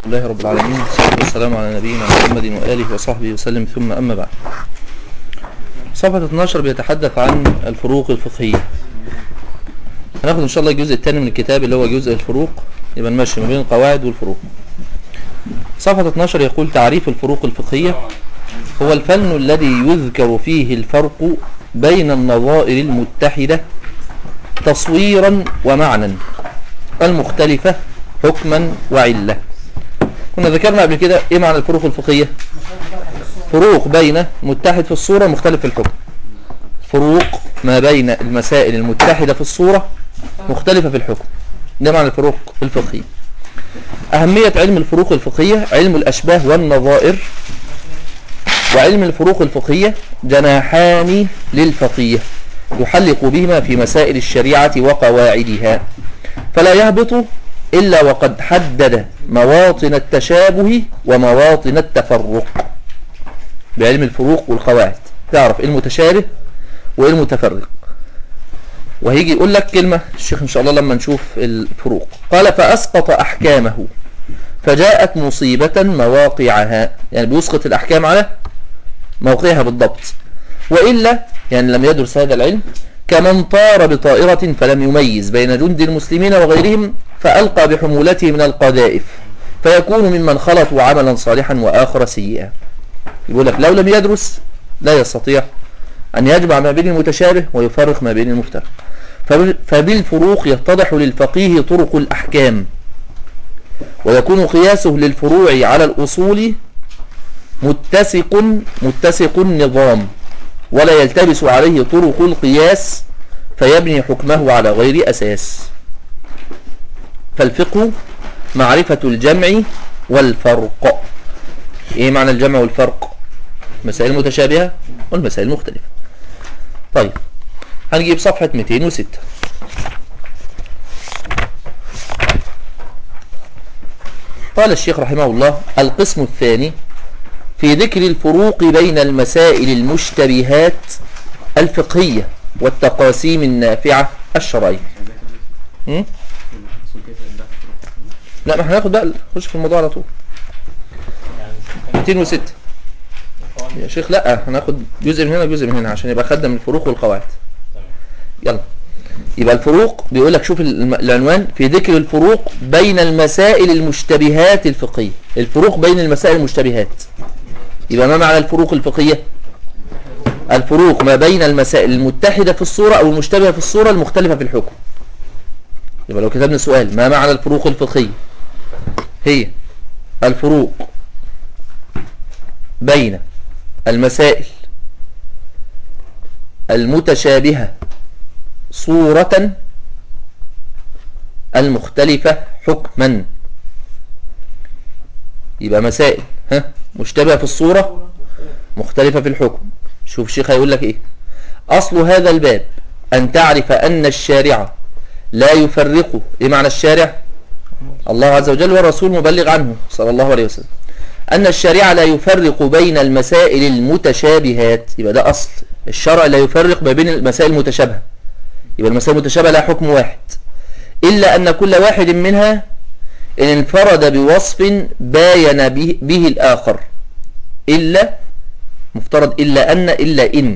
لله رب العالمين والصلاة والسلام على نبينا محمد وآله وصحبه وسلم ثم أما بعد صفحة 12 بيتحدث عن الفروق الفقهية هناخد إن شاء الله الجزء الثاني من الكتاب اللي هو جزء الفروق يبقى نمشي ما بين القواعد والفروق صفحة 12 يقول تعريف الفروق الفقهية هو الفن الذي يذكر فيه الفرق بين النظائر المتحدة تصويرا ومعنى المختلفة حكما وعلة كنا ذكرنا قبل كده ايه معنى الفروق الفقهية فروق بين متحد في الصورة مختلف في الحكم فروق ما بين المسائل المتحدة في الصورة مختلفة في الحكم ده معنى الفروق الفقهية أهمية علم الفروق الفقهية علم الأشباه والنظائر وعلم الفروق الفقهية جناحان للفقيه يحلق بهما في مسائل الشريعة وقواعدها فلا يهبط إلا وقد حدد مواطن التشابه ومواطن التفرق بعلم الفروق والقواعد تعرف ايه المتشابه وايه المتفرق وهيجي يقول لك كلمة الشيخ ان شاء الله لما نشوف الفروق قال فأسقط أحكامه فجاءت مصيبة مواقعها يعني بيسقط الأحكام على موقعها بالضبط وإلا يعني لم يدرس هذا العلم كمن طار بطائرة فلم يميز بين جند المسلمين وغيرهم فألقى بحمولته من القذائف فيكون ممن خلطوا عملا صالحا وآخر سيئا يقول لك لو لم يدرس لا يستطيع أن يجمع ما بين المتشابه ويفرق ما بين المفترق فبالفروق يتضح للفقيه طرق الأحكام ويكون قياسه للفروع على الأصول متسق متسق النظام ولا يلتبس عليه طرق القياس فيبني حكمه على غير أساس فالفقه معرفة الجمع والفرق ايه معنى الجمع والفرق مسائل متشابهة والمسائل مختلفة طيب هنجيب صفحة 206 قال الشيخ رحمه الله القسم الثاني في ذكر الفروق بين المسائل المشتبهات الفقهية والتقاسيم النافعة الشرعية لا ما احنا هناخد بقى نخش في الموضوع على طول 206 يا شيخ لا هناخد جزء من هنا وجزء من هنا عشان يبقى خدنا من الفروق والقواعد يلا يبقى الفروق بيقول لك شوف العنوان في ذكر الفروق بين المسائل المشتبهات الفقهية الفروق بين المسائل المشتبهات يبقى ما معنى الفروق الفقهية الفروق ما بين المسائل المتحدة في الصورة أو المشتبهة في الصورة المختلفة في الحكم يبقى لو كتبنا سؤال ما معنى الفروق الفقهية هي الفروق بين المسائل المتشابهة صورة المختلفة حكما يبقى مسائل ها مشتبهة في الصورة مختلفة في الحكم شوف الشيخ هيقول لك ايه اصل هذا الباب ان تعرف ان الشارع لا يفرق ايه معنى الشارع الله عز وجل والرسول مبلغ عنه صلى الله عليه وسلم أن الشارع لا يفرق بين المسائل المتشابهات يبقى ده أصل الشرع لا يفرق ما بين المسائل المتشابهة يبقى المسائل المتشابهة لها حكم واحد إلا أن كل واحد منها إن انفرد بوصف باين به, به الآخر إلا مفترض إلا أن إلا إن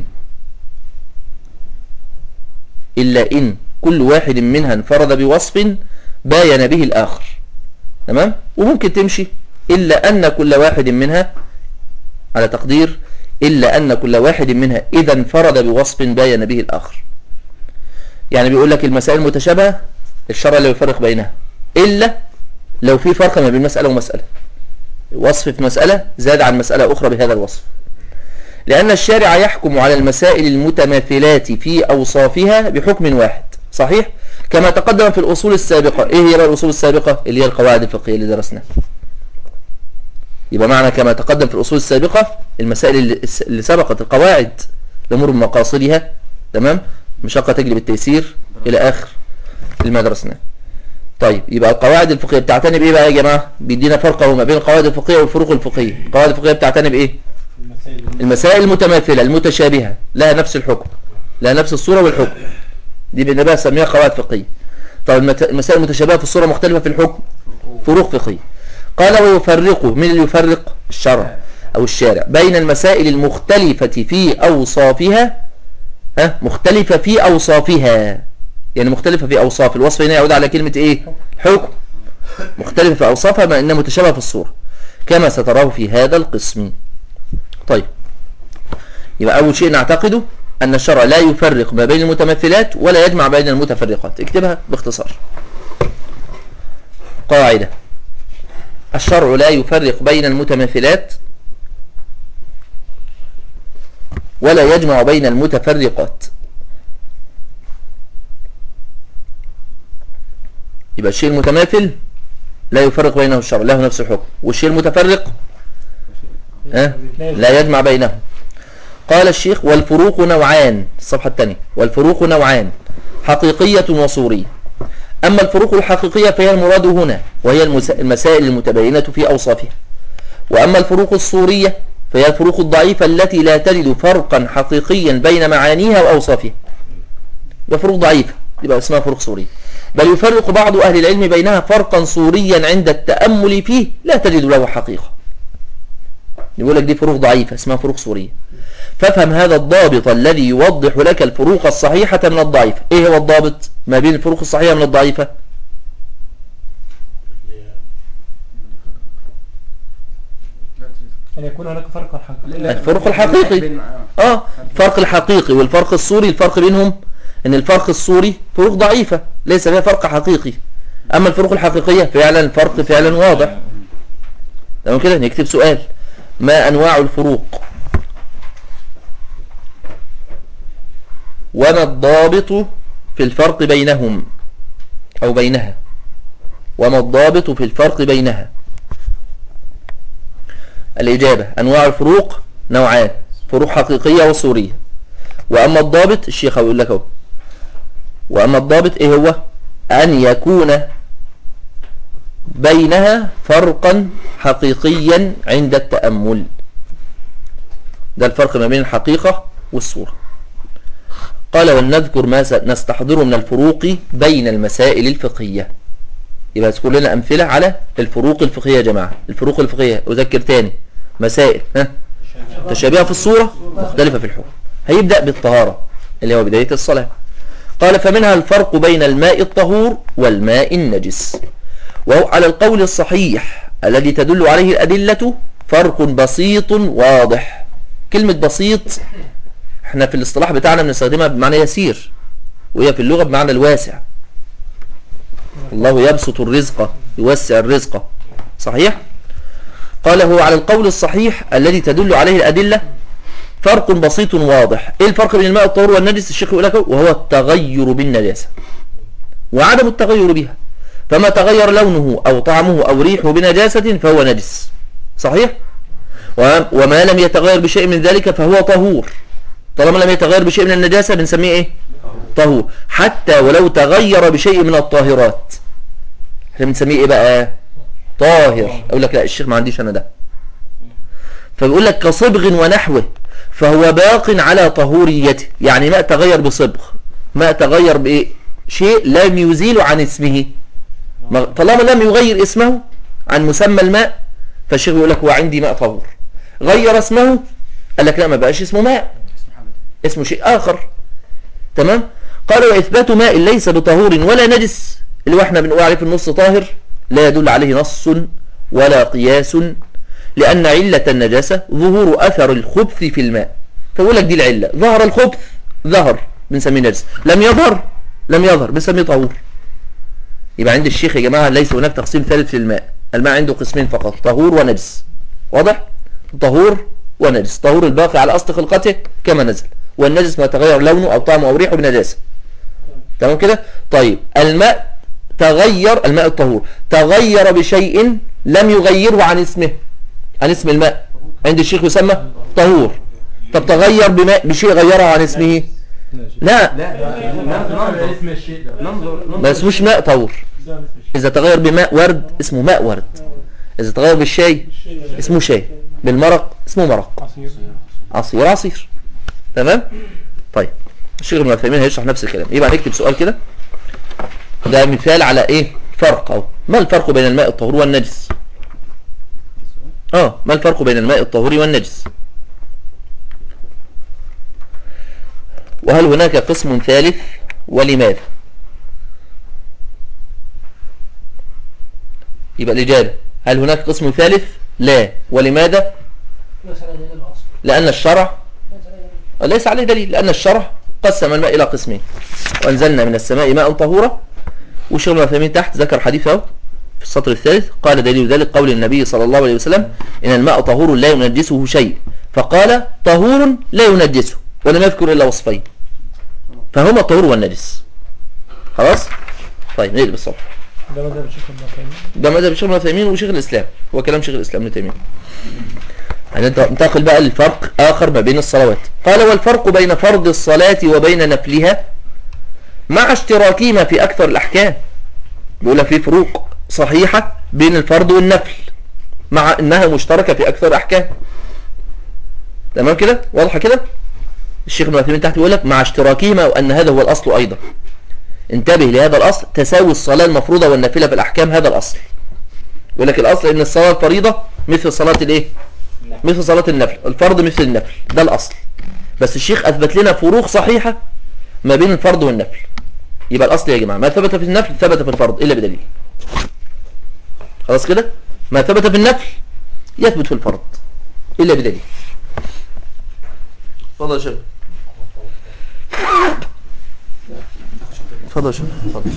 إلا إن كل واحد منها انفرد بوصف باين به الآخر تمام وممكن تمشي إلا أن كل واحد منها على تقدير إلا أن كل واحد منها إذا انفرد بوصف باين به الآخر يعني بيقول لك المسائل المتشابهة الشرع لا يفرق بينها إلا لو في فرق ما بين مسألة ومسألة وصف في مسألة زاد عن مسألة أخرى بهذا الوصف لأن الشارع يحكم على المسائل المتماثلات في أوصافها بحكم واحد صحيح؟ كما تقدم في الأصول السابقة إيه هي الأصول السابقة اللي هي القواعد الفقهية اللي درسناها يبقى معنى كما تقدم في الأصول السابقة المسائل اللي سبقت القواعد الأمور بمقاصدها تمام مشقة تجلب التيسير إلى آخر ما درسناه طيب يبقى القواعد الفقهية بتعتني بإيه بقى يا جماعة بيدينا فرق ما بين القواعد الفقهية والفروق الفقهية القواعد الفقهية بتعتني بإيه المسائل المتماثلة المتشابهة لها نفس الحكم لها نفس الصورة والحكم دي بنبقى سميها قواعد فقهية طيب المسائل المتشابهة في الصورة مختلفة في الحكم فروق فقهية قال ويفرق من اللي يفرق الشرع أو الشارع بين المسائل المختلفة في أوصافها ها مختلفة في أوصافها يعني مختلفة في أوصاف الوصف هنا يعود على كلمة إيه حكم مختلفة في أوصافها ما إنها متشابهة في الصورة كما ستراه في هذا القسم طيب يبقى أول شيء نعتقده أن الشرع لا يفرق ما بين المتمثلات ولا يجمع بين المتفرقات اكتبها باختصار قاعدة الشرع لا يفرق بين المتمثلات ولا يجمع بين المتفرقات يبقى الشيء المتماثل لا يفرق بينه الشرع له نفس الحكم والشيء المتفرق أه؟ لا يجمع بينهم قال الشيخ والفروق نوعان الصفحة الثانية والفروق نوعان حقيقية وصورية أما الفروق الحقيقية فهي المراد هنا وهي المسائل المتبينة في أوصافها وأما الفروق الصورية فهي الفروق الضعيفة التي لا تجد فرقا حقيقيا بين معانيها وأوصافها يبقى فروق ضعيفة يبقى اسمها فروق صورية بل يفرق بعض أهل العلم بينها فرقا صوريا عند التأمل فيه لا تجد له حقيقة يقول لك دي فروق ضعيفة اسمها فروق صورية فافهم هذا الضابط الذي يوضح لك الفروق الصحيحة من الضعيفة ايه هو الضابط ما بين الفروق الصحيحة من الضعيفة أن يكون هناك فرق حقيقي الفرق الحقيقي اه فرق الحقيقي والفرق الصوري الفرق بينهم ان الفرق الصوري فروق ضعيفة ليس فيها فرق حقيقي اما الفروق الحقيقية فعلا الفرق فعلا واضح تمام كده نكتب سؤال ما انواع الفروق وما الضابط في الفرق بينهم او بينها وما الضابط في الفرق بينها الإجابة أنواع الفروق نوعان فروق حقيقية وصورية وأما الضابط الشيخ يقول لك اهو وأما الضابط إيه هو أن يكون بينها فرقا حقيقيا عند التأمل ده الفرق ما بين الحقيقة والصورة قال ولنذكر ما نستحضره من الفروق بين المسائل الفقهية يبقى تذكر لنا أمثلة على الفروق الفقهية يا جماعة الفروق الفقهية أذكر تاني مسائل ها تشابهة في الصورة مختلفة في الحكم هيبدأ بالطهارة اللي هو بداية الصلاة قال فمنها الفرق بين الماء الطهور والماء النجس وهو على القول الصحيح الذي تدل عليه الأدلة فرق بسيط واضح كلمة بسيط احنا في الاصطلاح بتاعنا بنستخدمها بمعنى يسير وهي في اللغة بمعنى الواسع الله يبسط الرزق يوسع الرزق صحيح قال هو على القول الصحيح الذي تدل عليه الأدلة فرق بسيط واضح ايه الفرق بين الماء الطهور والنجس الشيخ يقول لك وهو التغير بالنجاسة وعدم التغير بها فما تغير لونه أو طعمه أو ريحه بنجاسة فهو نجس صحيح وما لم يتغير بشيء من ذلك فهو طهور طالما لم يتغير بشيء من النجاسة بنسميه ايه طهور حتى ولو تغير بشيء من الطاهرات احنا بنسميه ايه بقى طاهر اقول لك لا الشيخ ما عنديش انا ده فبيقول لك كصبغ ونحوه فهو باق على طهوريته يعني ما تغير بصبغ ما تغير بايه شيء لم يزيل عن اسمه طالما لم يغير اسمه عن مسمى الماء فالشيخ يقول لك هو عندي ماء طهور غير اسمه قال لك لا ما بقاش اسمه ماء اسمه شيء آخر تمام قال وإثبات ماء ليس بطهور ولا نجس اللي احنا بنقول عليه في النص طاهر لا يدل عليه نص ولا قياس لأن علة النجاسة ظهور أثر الخبث في الماء فيقول لك دي العلة ظهر الخبث ظهر بنسميه نجس لم يظهر لم يظهر بنسميه طهور يبقى عند الشيخ يا جماعة ليس هناك تقسيم ثالث في الماء الماء عنده قسمين فقط طهور ونجس واضح طهور ونجس طهور الباقي على أصل خلقته كما نزل والنجس ما تغير لونه أو طعمه أو ريحه بنجاسة تمام كده طيب الماء تغير الماء الطهور تغير بشيء لم يغيره عن اسمه عن اسم الماء عند الشيخ يسمى طهور طب تغير بماء بشيء غيره عن اسمه لا ما اسموش ماء طهور إذا تغير بماء ورد اسمه ماء ورد إذا تغير بالشاي اسمه شاي بالمرق اسمه مرق عصير عصير تمام طيب الشيخ ابن عثيمين هيشرح نفس الكلام يبقى نكتب سؤال كده ده مثال على ايه فرق او ما الفرق بين الماء الطهور والنجس اه ما الفرق بين الماء الطهور والنجس وهل هناك قسم ثالث ولماذا يبقى الإجابة هل هناك قسم ثالث لا ولماذا لأن الشرع ليس عليه دليل لأن الشرع قسم الماء إلى قسمين وأنزلنا من السماء ماء طهورا وشغل العثيمين تحت ذكر حديثه في السطر الثالث قال دليل ذلك قول النبي صلى الله عليه وسلم إن الماء طهور لا ينجسه شيء فقال طهور لا ينجسه ولم يذكر إلا وصفين فهما الطهور والنجس خلاص طيب نقلب الصفحة ده مذهب الشيخ ابن عثيمين ده مذهب الشيخ ابن عثيمين وشيخ الإسلام هو كلام شيخ الإسلام ابن تيمية ننتقل بقى للفرق آخر ما بين الصلوات قال والفرق بين فرض الصلاة وبين نفلها مع اشتراكهما في أكثر الأحكام بيقول لك في فروق صحيحة بين الفرض والنفل مع انها مشتركة في اكثر الاحكام تمام كده واضحة كده الشيخ ابن عثيمين تحت بيقول لك مع اشتراكهما وان هذا هو الاصل ايضا انتبه لهذا الاصل تساوي الصلاة المفروضة والنافلة في الاحكام هذا الاصل يقول لك الاصل ان الصلاة الفريضة مثل صلاة الايه مثل صلاة النفل الفرض مثل النفل ده الاصل بس الشيخ اثبت لنا فروق صحيحة ما بين الفرض والنفل يبقى الاصل يا جماعة ما ثبت في النفل ثبت في الفرض الا بدليل خلاص كده ما ثبت في النفل يثبت في الفرض إلا بدليل تفضل يا شباب تفضل يا شباب تفضل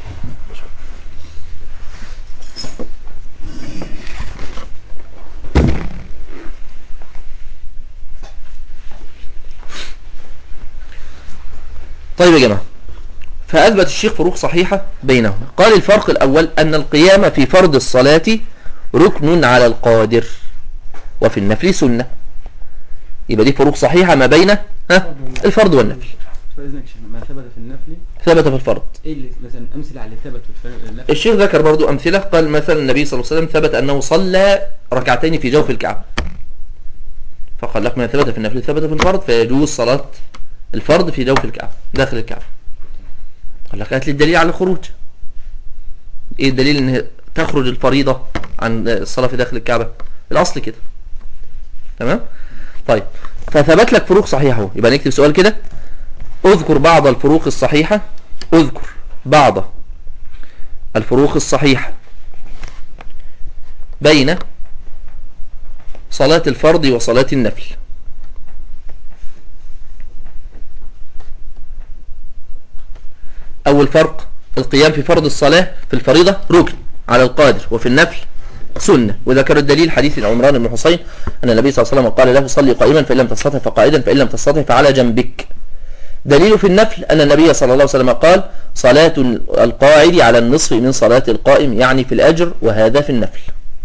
طيب يا جماعة فأثبت الشيخ فروق صحيحة بينهما قال الفرق الأول أن القيام في فرض الصلاة ركن على القادر وفي النفل سنة يبقى دي فروق صحيحة ما بين ها الفرض والنفل فإذنك شيخ ما ثبت في النفل ثبت في الفرض ايه اللي مثلا امثله على اللي ثبت في الفرق- النفل الشيخ ذكر برضو أمثلة قال مثلا النبي صلى الله عليه وسلم ثبت أنه صلى ركعتين في جوف الكعبة فقال لك ما ثبت في النفل ثبت في الفرض فيجوز صلاة الفرض في جوف الكعبة داخل الكعبة قال لك هات لي الدليل على الخروج ايه الدليل ان تخرج الفريضة عن الصلاة في داخل الكعبة الاصل كده تمام طيب فثبت لك فروق صحيحة اهو يبقى نكتب سؤال كده اذكر بعض الفروق الصحيحة اذكر بعض الفروق الصحيحة بين صلاة الفرض وصلاة النفل أول فرق القيام في فرض الصلاة في الفريضة ركن على القادر وفي النفل سنة وذكر الدليل حديث عمران بن حسين أن النبي صلى الله عليه وسلم قال له صلي قائما فإن لم تستطع فقائدا فإن لم تستطع فعلى جنبك دليل في النفل أن النبي صلى الله عليه وسلم قال صلاة القاعد على النصف من صلاة القائم يعني في الأجر وهذا في النفل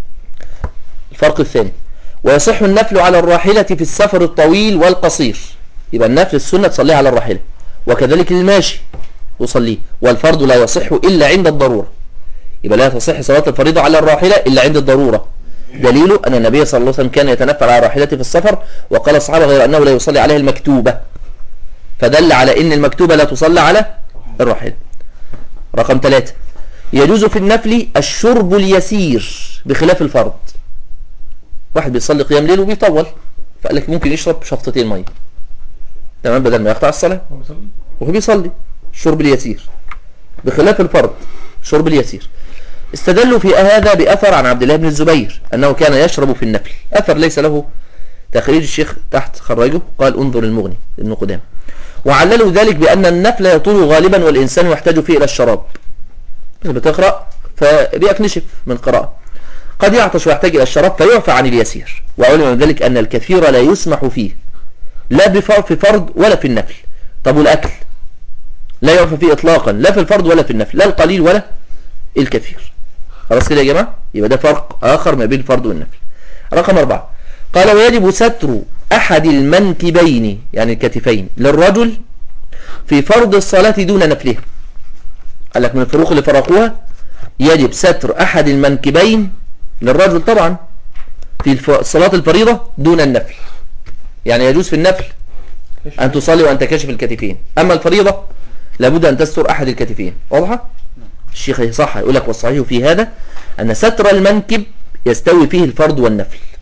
الفرق الثاني ويصح النفل على الراحلة في السفر الطويل والقصير يبقى النفل السنة تصليها على الراحلة وكذلك الماشي يصليه والفرض لا يصح إلا عند الضرورة يبقى لا تصح صلاة الفريضة على الراحلة إلا عند الضرورة دليله أن النبي صلى الله عليه وسلم كان يتنفل على راحلته في السفر وقال الصحابة غير أنه لا يصلي عليها المكتوبة فدل على ان المكتوبة لا تصلى على الراحلة رقم ثلاثة يجوز في النفل الشرب اليسير بخلاف الفرض واحد بيصلي قيام ليل وبيطول فقال لك ممكن يشرب شفطتين ميه تمام بدل ما يقطع الصلاة هو بيصلي وهو بيصلي الشرب اليسير بخلاف الفرض الشرب اليسير استدلوا في هذا بأثر عن عبد الله بن الزبير أنه كان يشرب في النفل أثر ليس له تخريج الشيخ تحت خرجه قال انظر المغني ابن قدام وعللوا ذلك بأن النفل يطول غالبا والإنسان يحتاج فيه إلى الشراب بتقرأ فبيكنشف من قراءة قد يعطش ويحتاج إلى الشراب فيعفى عن اليسير وعلم من ذلك أن الكثير لا يسمح فيه لا بفرض في فرض ولا في النفل طب والأكل لا يعفى فيه إطلاقا لا في الفرض ولا في النفل لا القليل ولا الكثير خلاص كده يا جماعة يبقى ده فرق آخر ما بين الفرض والنفل رقم أربعة قال ويجب ستر أحد المنكبين يعني الكتفين للرجل في فرض الصلاة دون نفلها قال لك من الفروق اللي فرقوها يجب ستر أحد المنكبين للرجل طبعا في الف- صلاة الفريضة دون النفل يعني يجوز في النفل أن تصلي وأنت كاشف الكتفين أما الفريضة لابد أن تستر أحد الكتفين واضحة؟ الشيخ صح يقول لك والصحيح في هذا أن ستر المنكب يستوي فيه الفرض والنفل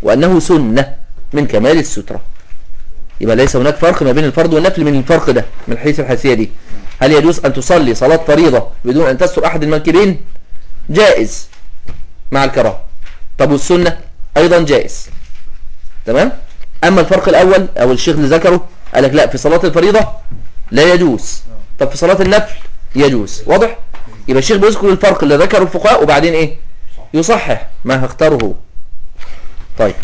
وأنه سنة من كمال السترة يبقى ليس هناك فرق ما بين الفرض والنفل من الفرق ده من حيث الحيثية دي هل يجوز أن تصلي صلاة فريضة بدون أن تستر أحد المنكبين جائز مع الكراهة طب والسنة أيضا جائز تمام أما الفرق الأول أو الشيخ اللي ذكره قال لك لا في صلاة الفريضة لا يجوز طب في صلاة النفل يجوز واضح يبقى الشيخ بيذكر الفرق اللي ذكره الفقهاء وبعدين ايه يصحح ما اختاره هو طيب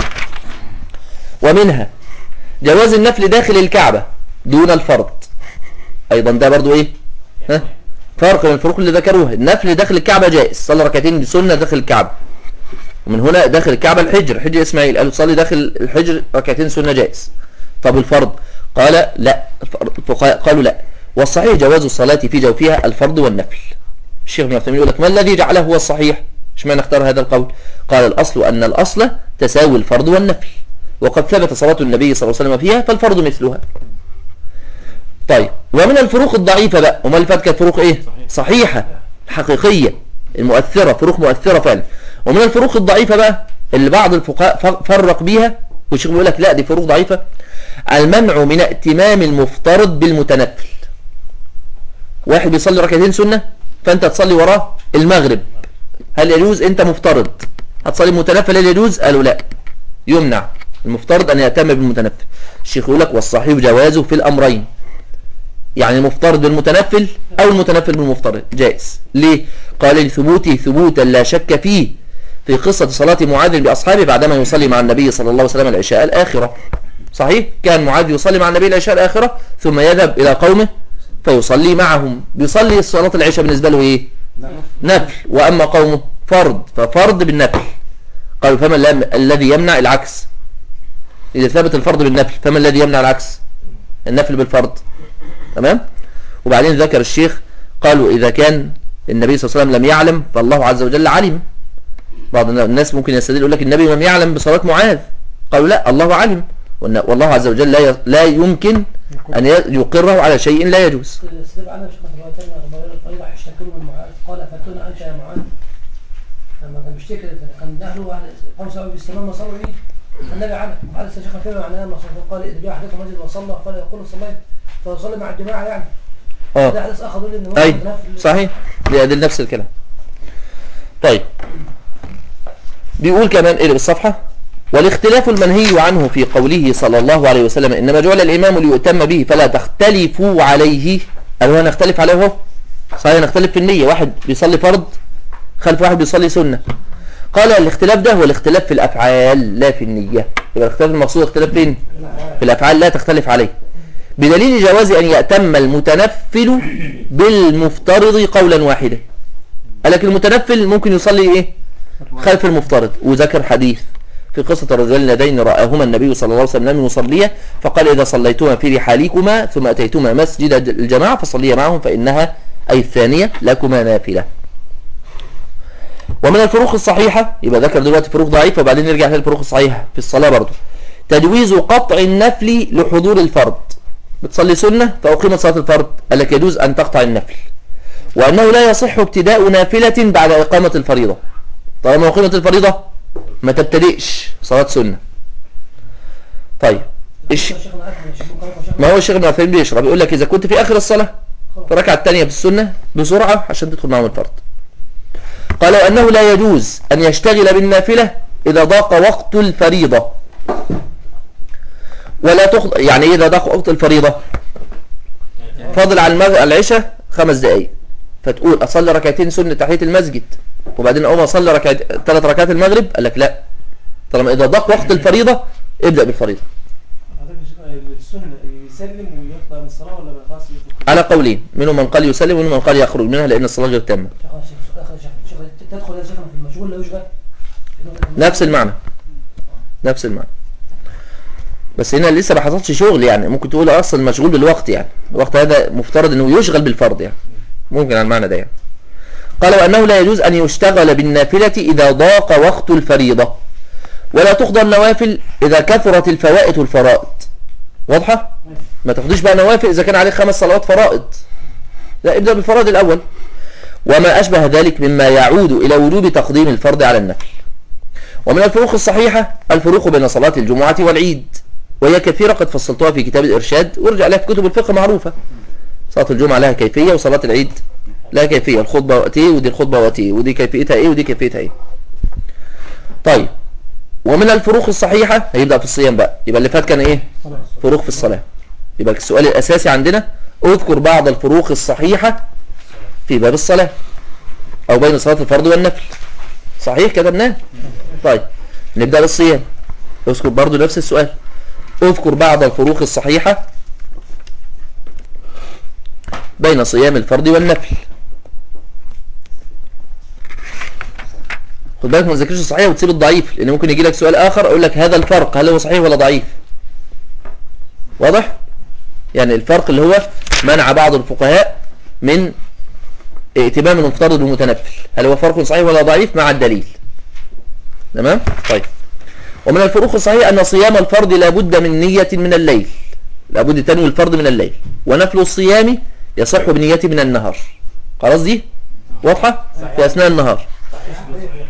ومنها جواز النفل داخل الكعبة دون الفرض ايضا ده برضو ايه ها فرق من الفروق اللي ذكروها النفل داخل الكعبة جائز صلى ركعتين سنة داخل الكعبة ومن هنا داخل الكعبة الحجر حجر اسماعيل قالوا صلي داخل الحجر ركعتين سنة جائز طب الفرض قال لا الفقهاء قالوا لا والصحيح جواز الصلاة في جوفها الفرض والنفل الشيخ ابن عثيمين يقول لك ما الذي جعله هو الصحيح اشمعنى اختار هذا القول قال الأصل أن الأصل تساوي الفرض والنفل وقد ثبت صلاة النبي صلى الله عليه وسلم فيها فالفرض مثلها طيب ومن الفروق الضعيفة بقى وما اللي فات كانت فروق ايه صحيحة حقيقية المؤثرة فروق مؤثرة فعلا ومن الفروق الضعيفة بقى اللي بعض الفقهاء فر- فرق بيها والشيخ بيقول لك لا دي فروق ضعيفة المنع من ائتمام المفترض بالمتنفل واحد بيصلي ركعتين سنة فانت تصلي وراه المغرب هل يجوز انت مفترض هتصلي متنفل هل يجوز قالوا لا يمنع المفترض ان يأتم بالمتنفل الشيخ يقول لك والصحيح جوازه في الامرين يعني المفترض بالمتنفل او المتنفل بالمفترض جائز ليه قال لثبوته ثبوتا لا شك فيه في قصة صلاة معاذ بأصحابه بعدما يصلي مع النبي صلى الله عليه وسلم العشاء الآخرة صحيح كان معاذ يصلي مع النبي العشاء الآخرة ثم يذهب إلى قومه فيصلي معهم بيصلي صلاة العشاء بالنسبة له إيه نفل وأما قومه فرض ففرض بالنفل قالوا فما الل- الذي يمنع العكس إذا ثبت الفرض بالنفل فما الذي يمنع العكس النفل بالفرض تمام وبعدين ذكر الشيخ قالوا إذا كان النبي صلى الله عليه وسلم لم يعلم فالله عز وجل علم بعض الناس ممكن يستدل يقول لك النبي لم يعلم بصلاة معاذ قالوا لا الله علم وأن- والله عز وجل لا ي- لا يمكن أن ي- يقره على شيء لا يجوز استدل عنها شيخ رواية تانية غمار الطريقة اشتكوا من معاذ قال فتونا أنت يا معاذ لما كان بيشتكي كان أهله أهل قوم سواء بالسلام ما صلوا إيه النبي علم قال الشيخ فيما معناه ما قال إذا جاء أحدكم مسجد وصلى فلا يقول صليت فيصلي مع الجماعة يعني ده اه حديث آخر يقول إن أي واحد نفل- صحيح بيأدل نفس الكلام طيب بيقول كمان اقلب الصفحة والاختلاف المنهي عنه في قوله صلى الله عليه وسلم إنما جعل الإمام ليؤتم به فلا تختلفوا عليه قالوا نختلف عليه هو صحيح نختلف في النية واحد بيصلي فرض خلف واحد بيصلي سنة قال الاختلاف ده هو الاختلاف في الأفعال لا في النية يبقى الاختلاف المقصود اختلاف فين في الأفعال لا تختلف عليه بدليل جواز أن يأتم المتنفل بالمفترض قولا واحدا قال لك المتنفل ممكن يصلي ايه خلف المفترض وذكر حديث في قصة الرجل اللذين رآهما النبي صلى الله عليه وسلم لم يصليا فقال إذا صليتما في رحالكما ثم أتيتما مسجد الجماعة فصليا معهم فإنها أي الثانية لكما نافلة ومن الفروق الصحيحة يبقى ذكر دلوقتي فروق ضعيفة وبعدين نرجع للفروق الصحيحة في الصلاة برضو تجويز قطع النفل لحضور الفرض بتصلي سنة فأقيمت صلاة الفرض قال لك يجوز أن تقطع النفل وأنه لا يصح ابتداء نافلة بعد إقامة الفريضة طالما أقيمت الفريضة ما تبتدئش صلاة سنة طيب إيش شيخنا أكمل شيخ ممكن أكمل شيخنا ما هو الشيخ ابن عثيمين بيشرح بيقول لك إذا كنت في آخر الصلاة في الركعة الثانية في السنة بسرعة عشان تدخل معهم الفرض قالوا أنه لا يجوز أن يشتغل بالنافلة إذا ضاق وقت الفريضة ولا تخض يعني إيه إذا ضاق وقت الفريضة فاضل على المغ... العشاء خمس دقايق فتقول أصلي ركعتين سنة تحية المسجد وبعدين أقوم أصلي ركعت... ثلاث ركعات المغرب قال لك لا طالما إذا ضاق وقت الفريضة ابدأ بالفريضة حضرتك يا شيخ السنة يسلم ويطلع من الصلاة ولا خلاص يدخل على قولين منهم من قال يسلم ومنهم من قال يخرج منها لأن الصلاة غير تامة شيخ شيخ شيخ تدخل يا شيخنا في المشغول لا يشغل نفس المعنى نفس المعنى بس هنا لسه ما حصلش شغل يعني ممكن تقول اصلا مشغول بالوقت يعني الوقت هذا مفترض انه يشغل بالفرض يعني ممكن على المعنى ده يعني قال وانه لا يجوز ان يشتغل بالنافلة اذا ضاق وقت الفريضة ولا تقضى النوافل اذا كثرت الفوائت والفرائض واضحة ما تاخديش بقى نوافل اذا كان عليك خمس صلوات فرائض لا ابدأ بالفرائض الاول وما اشبه ذلك مما يعود الى وجوب تقديم الفرض على النفل ومن الفروق الصحيحة الفروق بين صلاة الجمعة والعيد وهي كثيرة قد فصلتها في كتاب الإرشاد وارجع لها في كتب الفقه معروفة صلاة الجمعة لها كيفية وصلاة العيد لها كيفية الخطبة وقت ايه ودي الخطبة وقت ايه ودي كيفيتها ايه ودي كيفيتها ايه طيب ومن الفروق الصحيحة هيبدأ في الصيام بقى يبقى اللي فات كان ايه خلاص فروق في الصلاة يبقى السؤال الأساسي عندنا اذكر بعض الفروق الصحيحة في باب الصلاة أو بين صلاة الفرض والنفل صحيح كتبناه طيب نبدأ بالصيام اذكر برضو نفس السؤال اذكر بعض الفروق الصحيحة بين صيام الفرض والنفل خد بالك ما تذاكرش الصحيح وتسيب الضعيف لان ممكن يجي لك سؤال اخر اقول لك هذا الفرق هل هو صحيح ولا ضعيف واضح يعني الفرق اللي هو منع بعض الفقهاء من ائتمام المفترض بالمتنفل هل هو فرق صحيح ولا ضعيف مع الدليل تمام طيب ومن الفروق الصحيحة أن صيام الفرض لابد من نية من الليل لابد تنوي الفرض من الليل ونفل الصيام يصح بنية من النهار خلاص دي واضحة في أثناء النهار صحيح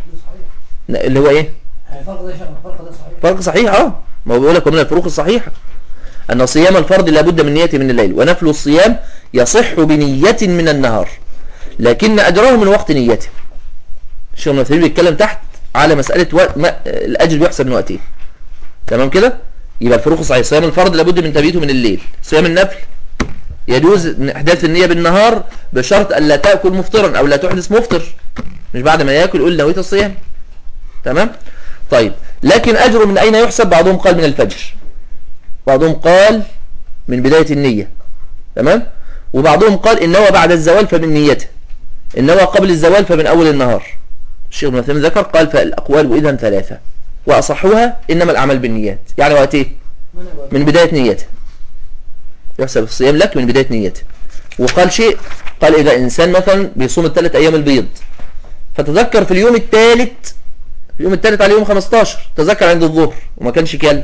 اللي هو ايه الفرق ده يا شيخ الفرق ده صحيح فرق صحيح اه ما هو بيقول لك من الفروق الصحيحة أن صيام الفرض لابد من نية من الليل ونفل الصيام يصح بنية من النهار لكن أجره من وقت نيته الشيخ ابن عثيمين بيتكلم تحت على مسألة وقت ما الأجر بيحسب من وقته تمام كده يبقى الفروق صحيح صيام الفرض لابد من تبييته من الليل صيام النفل يجوز من إحداث النية بالنهار بشرط ألا تأكل مفطرا أو لا تحدث مفطر مش بعد ما يأكل يقول نويت الصيام تمام طيب لكن أجره من أين يحسب بعضهم قال من الفجر بعضهم قال من بداية النية تمام وبعضهم قال إن هو بعد الزوال فمن نيته إن هو قبل الزوال فمن أول النهار الشيخ ابن عثيمين ذكر قال فالأقوال وإذا ثلاثة وأصحها إنما الأعمال بالنيات يعني وقت إيه من بداية نيته يحسب الصيام لك من بداية نيته وقال شيء قال إذا إنسان مثلا بيصوم الثلاث أيام البيض فتذكر في اليوم الثالث اليوم الثالث على يوم 15 تذكر عند الظهر وما كانش كل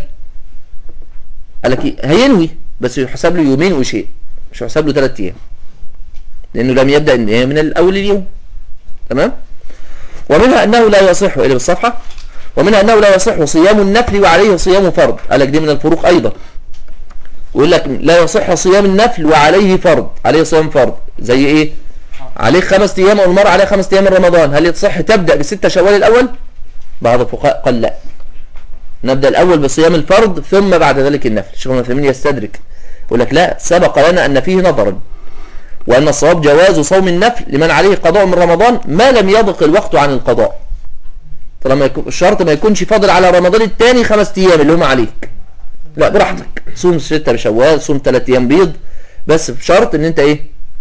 قال لك إيه؟ هينوي بس يحسب له يومين وشيء مش هيحسب له ثلاث ايام لانه لم يبدا النية من الاول اليوم تمام ومنها انه لا يصح الى بالصفحه ومنها انه لا يصح صيام النفل وعليه صيام فرض قال لك دي من الفروق ايضا ويقول لك لا يصح صيام النفل وعليه فرض عليه صيام فرض زي ايه عليه خمس ايام او المرء عليه خمس ايام من رمضان هل يصح تبدا بستة شوال الاول بعض الفقهاء قال لا نبدا الاول بصيام الفرض ثم بعد ذلك النفل الشيخ ابن عثيمين يستدرك يقول لك لا سبق لنا ان فيه نظرا وان الصواب جواز صوم النفل لمن عليه قضاء من رمضان ما لم يضق الوقت عن القضاء طالما يكون الشرط ما يكونش فاضل على رمضان الثاني خمس ايام اللي هم عليك لا براحتك صوم ستة بشوال صوم ثلاث ايام بيض بس بشرط ان انت ايه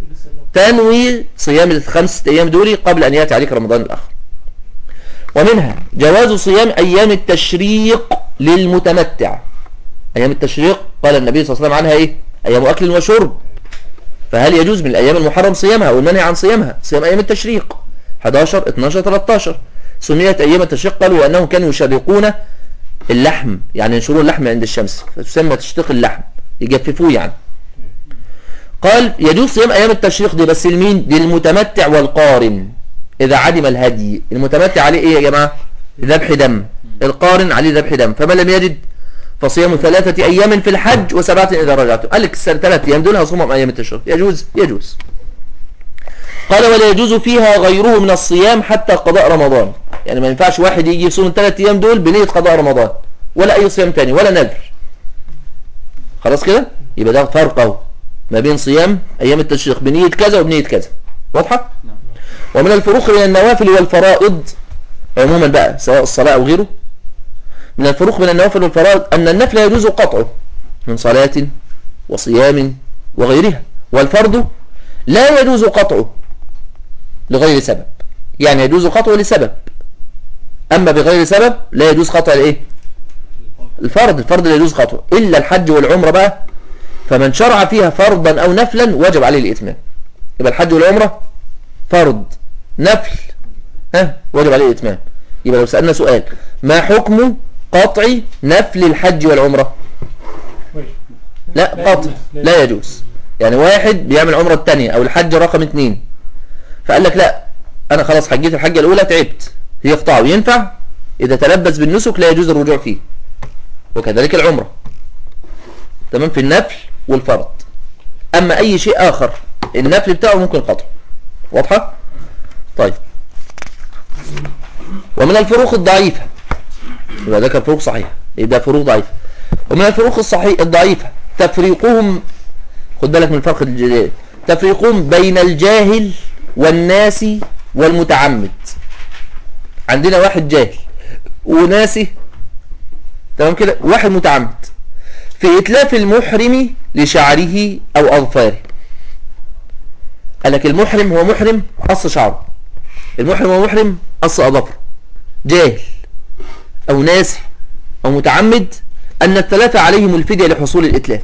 تنوي صيام الخمس ايام دول قبل ان ياتي عليك رمضان الاخر ومنها جواز صيام ايام التشريق للمتمتع ايام التشريق قال النبي صلى الله عليه وسلم عنها ايه ايام اكل وشرب فهل يجوز من الايام المحرم صيامها او المنهي عن صيامها صيام ايام التشريق 11 12 13 سميت ايام التشريق قالوا لانهم كانوا يشرقون اللحم يعني ينشرون اللحم عند الشمس فتسمى تشريق اللحم يجففوه يعني قال يجوز صيام ايام التشريق دي بس لمين للمتمتع والقارن اذا عدم الهدي المتمتع عليه ايه يا جماعه ذبح دم القارن عليه ذبح دم فمن لم يجد فصيام ثلاثة أيام في الحج وسبعة إذا رجعتم قال لك الثلاثة أيام دول هصومهم أيام التشريق يجوز يجوز قال ولا يجوز فيها غيره من الصيام حتى قضاء رمضان يعني ما ينفعش واحد يجي يصوم الثلاث أيام دول بنية قضاء رمضان ولا أي صيام تاني ولا نذر خلاص كده يبقى ده فرق اهو ما بين صيام أيام التشريق بنية كذا وبنية كذا واضحة نعم ومن الفروق بين النوافل والفرائض عموما بقى سواء الصلاة أو غيره من الفروق بين النوافل والفرائض أن النفل يجوز قطعه من صلاة وصيام وغيرها والفرض لا يجوز قطعه لغير سبب يعني يجوز قطعه لسبب أما بغير سبب لا يجوز قطع الايه الفرض الفرض لا يجوز قطعه إلا الحج والعمرة بقى فمن شرع فيها فرضا أو نفلا وجب عليه الإتمام يبقى الحج والعمرة فرض نفل ها وجب عليه الإتمام يبقى لو سألنا سؤال ما حكم قطع نفل الحج والعمرة لا قطع لا يجوز يعني واحد بيعمل عمرة الثانية او الحج رقم اثنين فقال لك لا انا خلاص حجيت الحجة الاولى تعبت يقطعه ينفع إذا تلبس بالنسك لا يجوز الرجوع فيه وكذلك العمرة تمام في النفل والفرض أما أي شيء آخر النفل بتاعه ممكن قطعه واضحة؟ طيب ومن الفروق الضعيفة يبقى ده كان فروق صحيحة يبقى فروق ضعيفة ومن الفروق الصحيح الضعيفة تفريقهم خد بالك من الفرق الجديد تفريقهم بين الجاهل والناس والمتعمد عندنا واحد جاهل وناسي تمام كده واحد متعمد في إتلاف المحرم لشعره أو أظفاره قال لك المحرم هو محرم قص شعره المحرم هو محرم قص أظفره جاهل أو ناسي أو متعمد أن الثلاثة عليهم الفدية لحصول الإتلاف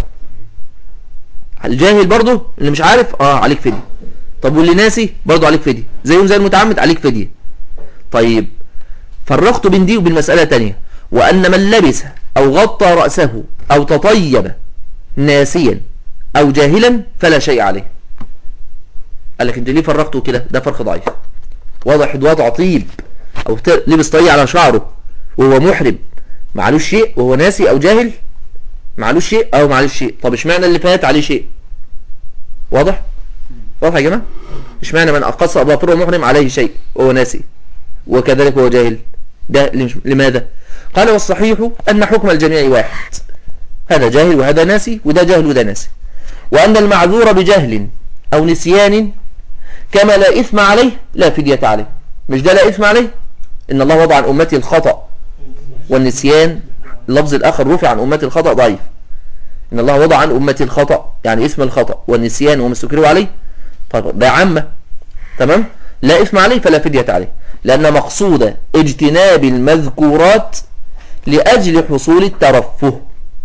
الجاهل برضه اللي مش عارف اه عليك فدية طب واللي ناسي برضه عليك فدية زيهم زي المتعمد عليك فدية طيب فرقت بين دي وبين مسألة تانية وأن من لبس أو غطى رأسه أو تطيب ناسيا أو جاهلا فلا شيء عليه قال لك انت ليه فرقته كده ده فرق ضعيف واضح وضع طيب أو ت- لبس طي على شعره وهو محرم معلوش شيء وهو ناسي أو جاهل معلوش شيء أو معلوش شيء طب اشمعنى اللي فات عليه شيء واضح واضح يا جماعة اشمعنى من أقص أظافره محرم عليه شيء وهو ناسي وكذلك هو جاهل ده لمش- لماذا قال والصحيح أن حكم الجميع واحد هذا جاهل وهذا ناسي وده جاهل وده ناسي وأن المعذور بجهل أو نسيان كما لا إثم عليه لا فدية عليه مش ده لا إثم عليه إن الله وضع عن أمتي الخطأ والنسيان اللفظ الآخر رفع عن أمتي الخطأ ضعيف إن الله وضع عن أمتي الخطأ يعني اسم الخطأ والنسيان وما استكروا عليه طب ده عامة تمام لا إثم عليه فلا فدية عليه لأن مقصود اجتناب المذكورات لأجل حصول الترفه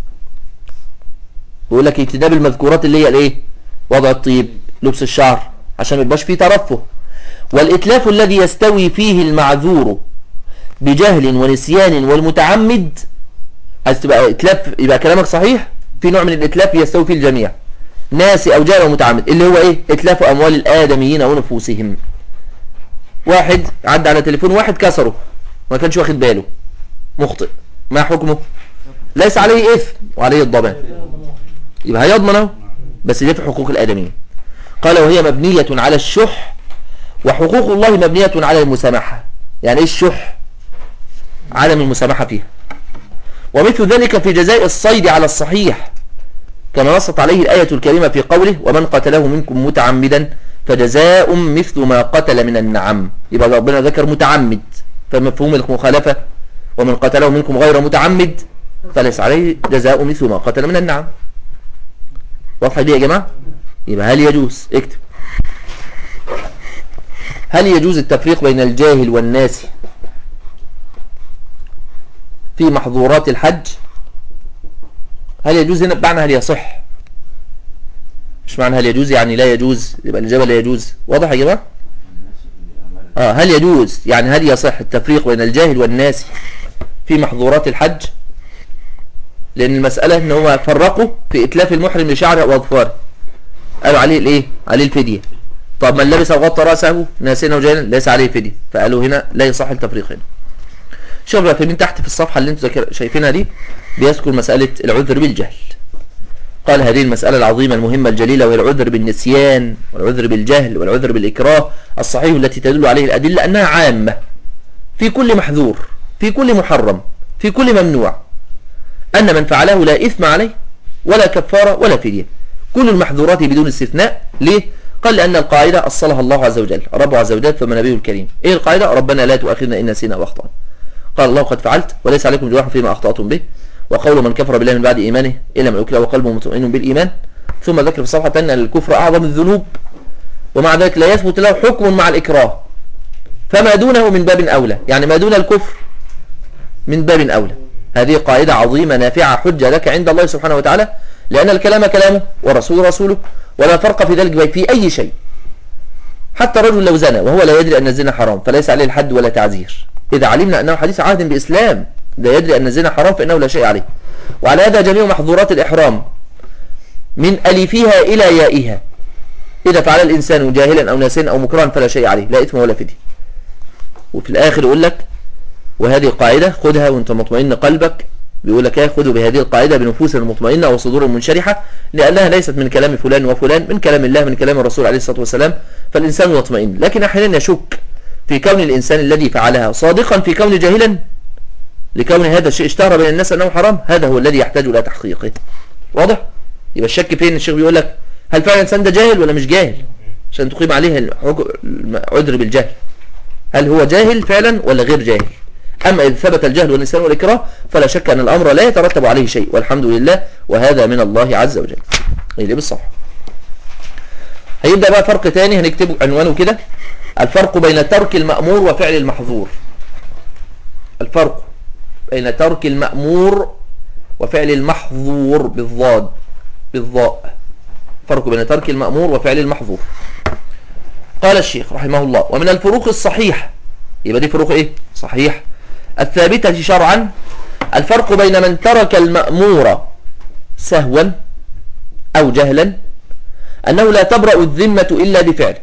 يقول لك اجتناب المذكورات اللي هي الايه وضع الطيب لبس الشعر عشان ما يبقاش فيه ترفه والإتلاف الذي يستوي فيه المعذور بجهل ونسيان والمتعمد عايز تبقى إتلاف يبقى كلامك صحيح في نوع من الإتلاف يستوي فيه الجميع ناسي أو جاهل ومتعمد اللي هو إيه إتلاف أموال الآدميين ونفوسهم واحد عدى على تليفون واحد كسره ما كانش واخد باله مخطئ ما حكمه ليس عليه إثم وعليه الضمان يبقى هيضمن اهو بس دي في حقوق الآدميين قال وهي مبنية على الشح وحقوق الله مبنية على المسامحة يعني ايه الشح عدم المسامحة فيها ومثل ذلك في جزاء الصيد على الصحيح كما نصت عليه الآية الكريمة في قوله ومن قتله منكم متعمدا فجزاء مثل ما قتل من النعم يبقى ربنا ذكر متعمد فمفهوم المخالفة ومن قتله منكم غير متعمد فليس عليه جزاء مثل ما قتل من النعم واضحة دي يا جماعة يبقى هل يجوز اكتب هل يجوز التفريق بين الجاهل والناس في محظورات الحج هل يجوز هنا بمعنى هل يصح مش معنى هل يجوز يعني لا يجوز يبقى الإجابة لا يجوز واضح يا جماعة آه هل يجوز يعني هل يصح التفريق بين الجاهل والناس في محظورات الحج لأن المسألة إن هو فرقوا في إتلاف المحرم لشعره وأظفاره قالوا عليه الإيه؟ عليه الفدية طب من لبس أو غطى رأسه ناسينا وجاهلا ليس عليه فدية فقالوا هنا لا يصح التفريق هنا شوف بقى من تحت في الصفحة اللي انتم ذاكر- شايفينها دي بيذكر مسألة العذر بالجهل قال هذه المسألة العظيمة المهمة الجليلة وهي العذر بالنسيان والعذر بالجهل والعذر بالإكراه الصحيح التي تدل عليه الأدلة أنها عامة في كل محذور في كل محرم في كل ممنوع أن من فعله لا إثم عليه ولا كفارة ولا فدية كل المحظورات بدون استثناء ليه؟ قال لأن القاعدة أصلها الله عز وجل رب عز وجل ثم نبيه الكريم إيه القاعدة؟ ربنا لا تؤاخذنا إن نسينا وأخطأنا قال الله قد فعلت وليس عليكم جناح فيما أخطأتم به وقول من كفر بالله من بعد إيمانه إلا من أكله وقلبه مطمئن بالإيمان ثم ذكر في الصفحة الثانية أن الكفر أعظم الذنوب ومع ذلك لا يثبت له حكم مع الإكراه فما دونه من باب أولى يعني ما دون الكفر من باب أولى هذه قاعدة عظيمة نافعة حجة لك عند الله سبحانه وتعالى لأن الكلام كلامه والرسول رسوله ولا فرق في ذلك في أي شيء حتى رجل لو زنى وهو لا يدري أن الزنا حرام فليس عليه الحد ولا تعزير إذا علمنا أنه حديث عهد بإسلام لا يدري أن الزنا حرام فإنه لا شيء عليه وعلى هذا جميع محظورات الإحرام من ألفها إلى يائها إذا فعل الإنسان جاهلا أو ناسيا أو مكرها فلا شيء عليه لا إثم ولا فدية وفي الآخر يقول لك وهذه قاعدة خدها وانت مطمئن قلبك بيقول لك ايه خذوا بهذه القاعدة بنفوس مطمئنة وصدور منشرحة لأنها ليست من كلام فلان وفلان من كلام الله من كلام الرسول عليه الصلاة والسلام فالإنسان يطمئن لكن أحيانا يشك في كون الإنسان الذي فعلها صادقا في كون جاهلا لكون هذا الشيء اشتهر بين الناس أنه حرام هذا هو الذي يحتاج إلى تحقيقه واضح؟ يبقى الشك فين الشيخ بيقول لك هل فعلا الإنسان ده جاهل ولا مش جاهل عشان تقيم عليه الحج- العذر بالجهل هل هو جاهل فعلا ولا غير جاهل أما إذا ثبت الجهل والنسيان والإكراه فلا شك أن الأمر لا يترتب عليه شيء والحمد لله وهذا من الله عز وجل اللي بالصح هيبدأ بقى فرق تاني هنكتبه عنوانه كده الفرق بين ترك المأمور وفعل المحظور الفرق بين ترك المأمور وفعل المحظور بالضاد بالضاء فرق بين ترك المأمور وفعل المحظور قال الشيخ رحمه الله ومن الفروق الصحيحة يبقى دي فروق ايه صحيح الثابتة شرعا الفرق بين من ترك المأمور سهوا أو جهلا أنه لا تبرأ الذمة إلا بفعل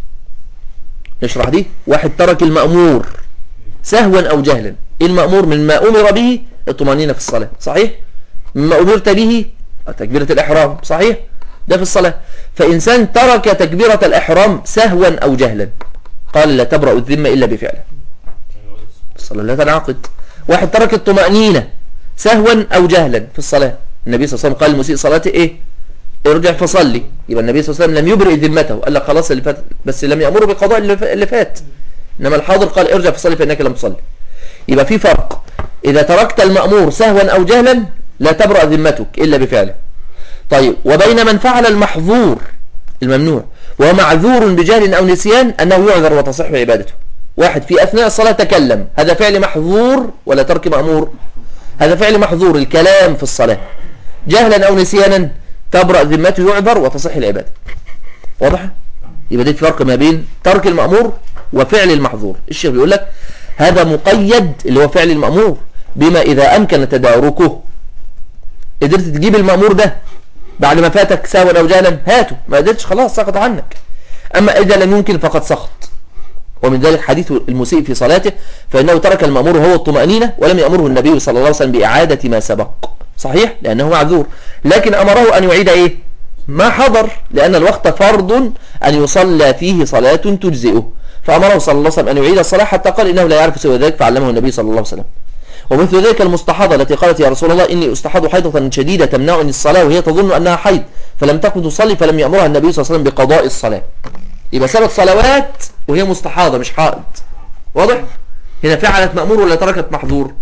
نشرح دي واحد ترك المأمور سهوا أو جهلا إيه المأمور من ما أمر به الطمأنينة في الصلاة صحيح مما أمرت به تكبيرة الإحرام صحيح ده في الصلاة فإنسان ترك تكبيرة الإحرام سهوا أو جهلا قال لا تبرأ الذمة إلا بفعله الصلاة لا تنعقد واحد ترك الطمأنينة سهوا أو جهلا في الصلاة النبي صلى الله عليه وسلم قال المسيء صلاته إيه ارجع فصلي يبقى النبي صلى الله عليه وسلم لم يبرئ ذمته قال لك خلاص اللي فات بس لم يأمره بقضاء اللي ف- اللي فات إنما الحاضر قال ارجع فصلي فإنك لم تصلي يبقى في فرق إذا تركت المأمور سهوا أو جهلا لا تبرأ ذمتك إلا بفعله طيب وبين من فعل المحظور الممنوع وهو معذور بجهل أو نسيان أنه يعذر وتصح عبادته واحد في أثناء الصلاة تكلم هذا فعل محظور ولا ترك مأمور هذا فعل محظور الكلام في الصلاة جهلا أو نسيانا تبرأ ذمته يعذر وتصح العبادة واضح؟ يبقى دي فرق ما بين ترك المأمور وفعل المحظور الشيخ بيقول لك هذا مقيد اللي هو فعل المأمور بما إذا أمكن تداركه قدرت تجيب المأمور ده بعد ما فاتك سهوا أو جهلا هاته ما قدرتش خلاص سقط عنك أما إذا لم يمكن فقد سقط ومن ذلك حديث المسيء في صلاته فإنه ترك المأمور هو الطمأنينة ولم يأمره النبي صلى الله عليه وسلم بإعادة ما سبق صحيح لأنه معذور لكن أمره أن يعيد إيه ما حضر لأن الوقت فرض أن يصلى فيه صلاة تجزئه فأمره صلى الله عليه وسلم أن يعيد الصلاة حتى قال إنه لا يعرف سوى ذلك فعلمه النبي صلى الله عليه وسلم ومثل ذلك المستحاضة التي قالت يا رسول الله إني أستحاض حيضة شديدة تمنعني الصلاة وهي تظن أنها حيض فلم تكن تصلي فلم يأمرها النبي صلى الله عليه وسلم بقضاء الصلاة يبقى سبت صلوات وهي مستحاضة مش حائض واضح هنا فعلت مأمور ولا تركت محظور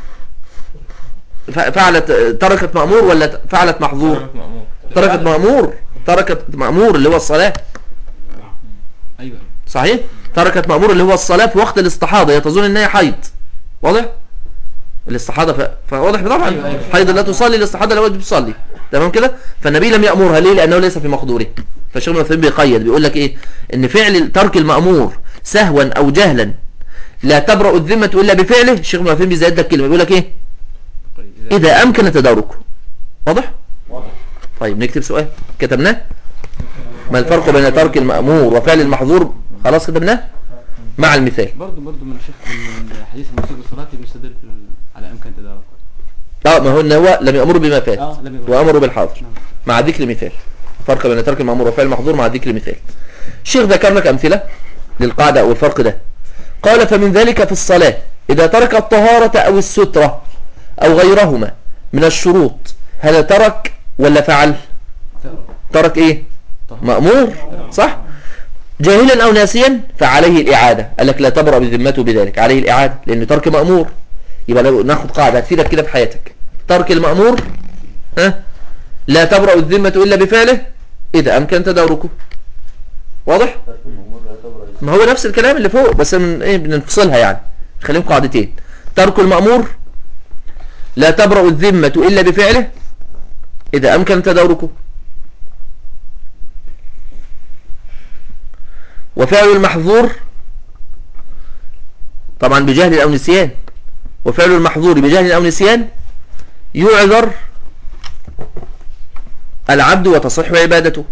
ف- فعلت تركت مأمور ولا فعلت محظور تركت مأمور تركت مأمور اللي هو الصلاة ايوه صحيح تركت مأمور اللي هو الصلاة في وقت الاستحاضة هي تظن انها حيض واضح الاستحاضة ف... فواضح طبعا أيوة، أيوة. حيض لا تصلي الاستحاضة لا واجب تصلي تمام كده فالنبي لم يأمرها ليه لأنه ليس في مقدوره فالشيخ ابن عثيمين بيقيد بيقول لك ايه ان فعل ترك المأمور سهوا او جهلا لا تبرأ الذمة الا بفعله الشيخ ابن عثيمين بيزيد لك كلمة بيقول لك ايه طيب اذا امكن تداركه واضح طيب نكتب سؤال كتبناه ما الفرق بين ترك المأمور وفعل المحظور خلاص كتبناه مع المثال برضه برضه من الشيخ من حديث المسيء بالصلاة بيستدل في ال- على امكان تدارك اه ما هو ان هو لم يأمر بما فات اه لم يبقى وأمر بالحاضر نعم. مع ذكر مثال فرق بين ترك المأمور وفعل المحظور مع ذكر مثال الشيخ ذكر لك أمثلة للقاعدة أو الفرق ده قال فمن ذلك في الصلاة إذا ترك الطهارة أو السترة أو غيرهما من الشروط هل ترك ولا فعل ترك إيه طهارة. مأمور صح جاهلا أو ناسيا فعليه الإعادة قال لك لا تبرأ بذمته بذلك عليه الإعادة لأنه ترك مأمور يبقى لو ناخد قاعدة هتفيدك كده في حياتك ترك المأمور ها لا تبرأ الذمة إلا بفعله إذا أمكن تداركه واضح؟ ما هو نفس الكلام اللي فوق بس من إيه بننفصلها يعني خليهم قاعدتين ترك المأمور لا تبرأ الذمة إلا بفعله إذا أمكن تداركه وفعل المحظور طبعا بجهل أو نسيان وفعل المحظور بجهل أو نسيان يعذر العبد وتصح عبادته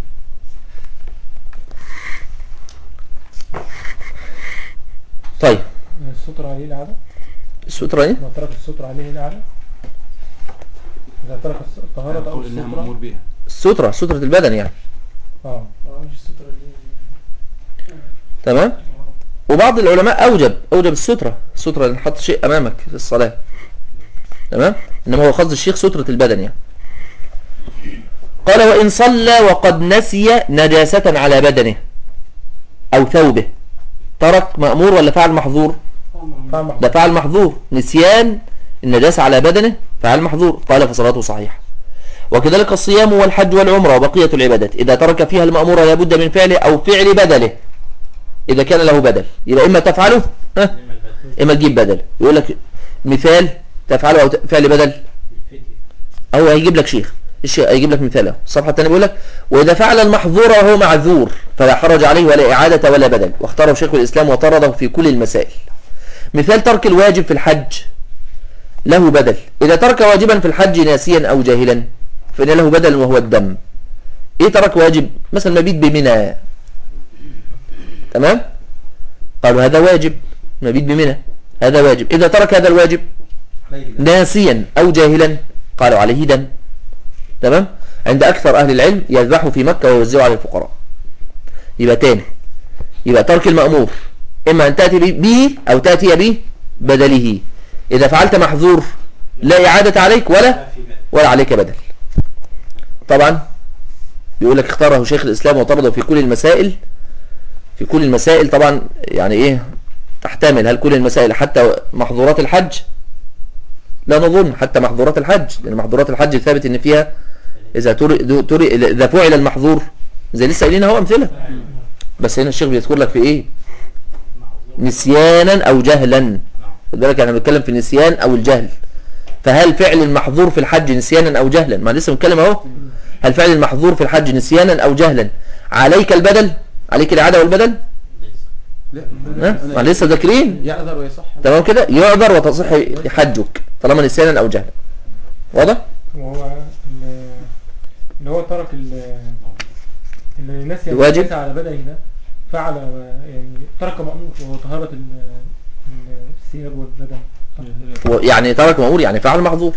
طيب الستر عليه العادة السترة ايه ما ترك الستر عليه الأعلى إذا ترك الس- الطهارة أو قول انها مأمور السترة بيها السترة سترة البدن يعني اه مش السترة اللي تمام وبعض العلماء اوجب اوجب السترة السترة ان حط شيء امامك في الصلاة تمام انما هو قصد الشيخ سترة البدن يعني قال وان صلى وقد نسي نجاسة على بدنه او ثوبه ترك مأمور ولا فعل محظور فاهم ده فعل محظور نسيان النجاسة على بدنه فعل محظور قال فصلاته صحيحة وكذلك الصيام والحج والعمرة وبقية العبادات إذا ترك فيها المأمور لابد من فعله أو فعل بدله إذا كان له بدل يبقى إما تفعله ها؟ إما تجيب بدل يقول لك مثال تفعله أو ت- فعل بدل أو هيجيب لك شيخ الشيخ هيجيب لك مثال أهو. الصفحة الثانية بيقول لك وإذا فعل المحظور وهو معذور فلا حرج عليه ولا إعادة ولا بدل واختاره شيخ الإسلام وطرده في كل المسائل مثال ترك الواجب في الحج له بدل إذا ترك واجبا في الحج ناسيا أو جاهلا فإن له بدل وهو الدم إيه ترك واجب مثلا مبيت بمنى تمام قالوا هذا واجب مبيت بمنى هذا واجب إذا ترك هذا الواجب ناسيا أو جاهلا قالوا عليه دم تمام عند أكثر أهل العلم يذبحوا في مكة ويوزعوا على الفقراء يبقى تاني يبقى ترك المأمور إما أن تأتي به أو تأتي به بدله إذا فعلت محظور لا إعادة عليك ولا ولا عليك بدل طبعا بيقول لك اختاره شيخ الإسلام وطرده في كل المسائل في كل المسائل طبعا يعني إيه تحتمل هل كل المسائل حتى محظورات الحج لا نظن حتى محظورات الحج لأن محظورات الحج ثابت إن فيها إذا تر... تر... إذا فعل المحظور زي لسه قايلين اهو أمثلة بس هنا الشيخ بيذكر لك في إيه نسيانا أو جهلا خد بالك احنا بنتكلم في النسيان أو الجهل فهل فعل المحظور في الحج نسيانا أو جهلا ما لسه بنتكلم اهو هل فعل المحظور في الحج نسيانا أو جهلا عليك البدل عليك الإعادة والبدل لا ها؟ ما لسه ذاكرين يعذر ويصح تمام كده يعذر وتصح حجك طالما نسيانا أو جهلا واضح وهو ال- اللي هو ترك ال- اللي نسي الواجب. النجاسة على بدنه ده فعل يعني ترك مأمور وهو طهارة ال- ال- الثياب والبدن يعني ترك مأمور يعني فعل محظور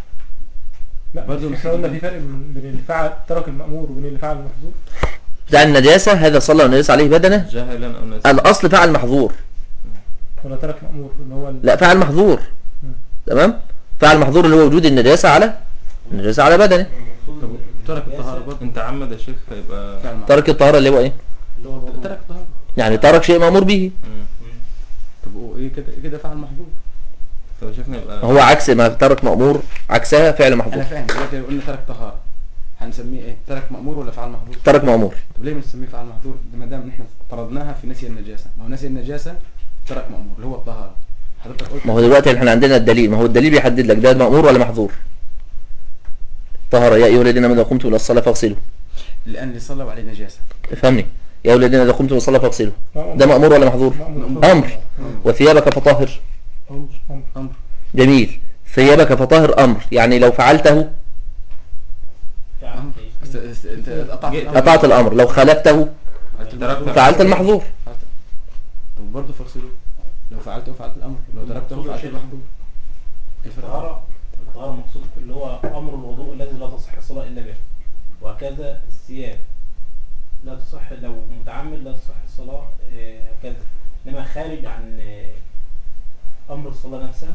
لا برضه احنا قلنا في فرق بين اللي فعل ترك المأمور وبين اللي فعل المحظور بتاع النجاسة هذا صلى والنجاسة عليه بدنه جاهلا او ناسيا الأصل فعل محظور ولا ترك مأمور اللي هو ال- لا فعل محظور مم. تمام فعل محظور اللي هو وجود النجاسة على النجاسة على بدنه طب ترك الطهارة برضه انت عمد يا شيخ فيبقى فعل معروف. ترك الطهارة اللي هو ايه ترك الطهارة يعني ترك شيء مأمور به مم. طب وايه كده كده فعل محظور طب يا شيخنا يبقى هو عكس ما ترك مأمور عكسها فعل محظور انا فاهم دلوقتي لو قلنا ترك طهارة هنسميه ايه ترك مأمور ولا فعل محظور ترك مأمور طب ليه بنسميه فعل محظور ده ما دام احنا طردناها في نسي النجاسة ما هو نسي النجاسة ترك مأمور اللي هو الطهارة حضرتك قلت ما هو دلوقتي احنا عندنا الدليل ما هو الدليل بيحدد لك ده مأمور ولا محظور طهارة يا أيها الذين آمنوا إذا قمتم إلى الصلاة فاغسلوا لأن اللي صلى عليه نجاسة افهمني يا أيها الذين إذا قمتم إلى الصلاة فاغسلوا مأمور. ده مأمور ولا محظور مأمور. أمر وثيابك فطهر أمر أمر أمر جميل ثيابك فطهر أمر يعني لو فعلته أمر است- است- انت قطعت جئت الأمر أطعت الأمر لو خالفته تركت فعلت المحظور طب برضه فاغسلوه لو فعلته فعلت الأمر لو تركته فعلت المحظور إيه الفرق؟ الطهارة الطهارة مقصود اللي هو أمر الوضوء الذي لا تصح الصلاة إلا به وهكذا الثياب لا تصح لو متعمد لا تصح الصلاة آه، هكذا إنما خارج عن آه، أمر الصلاة نفسها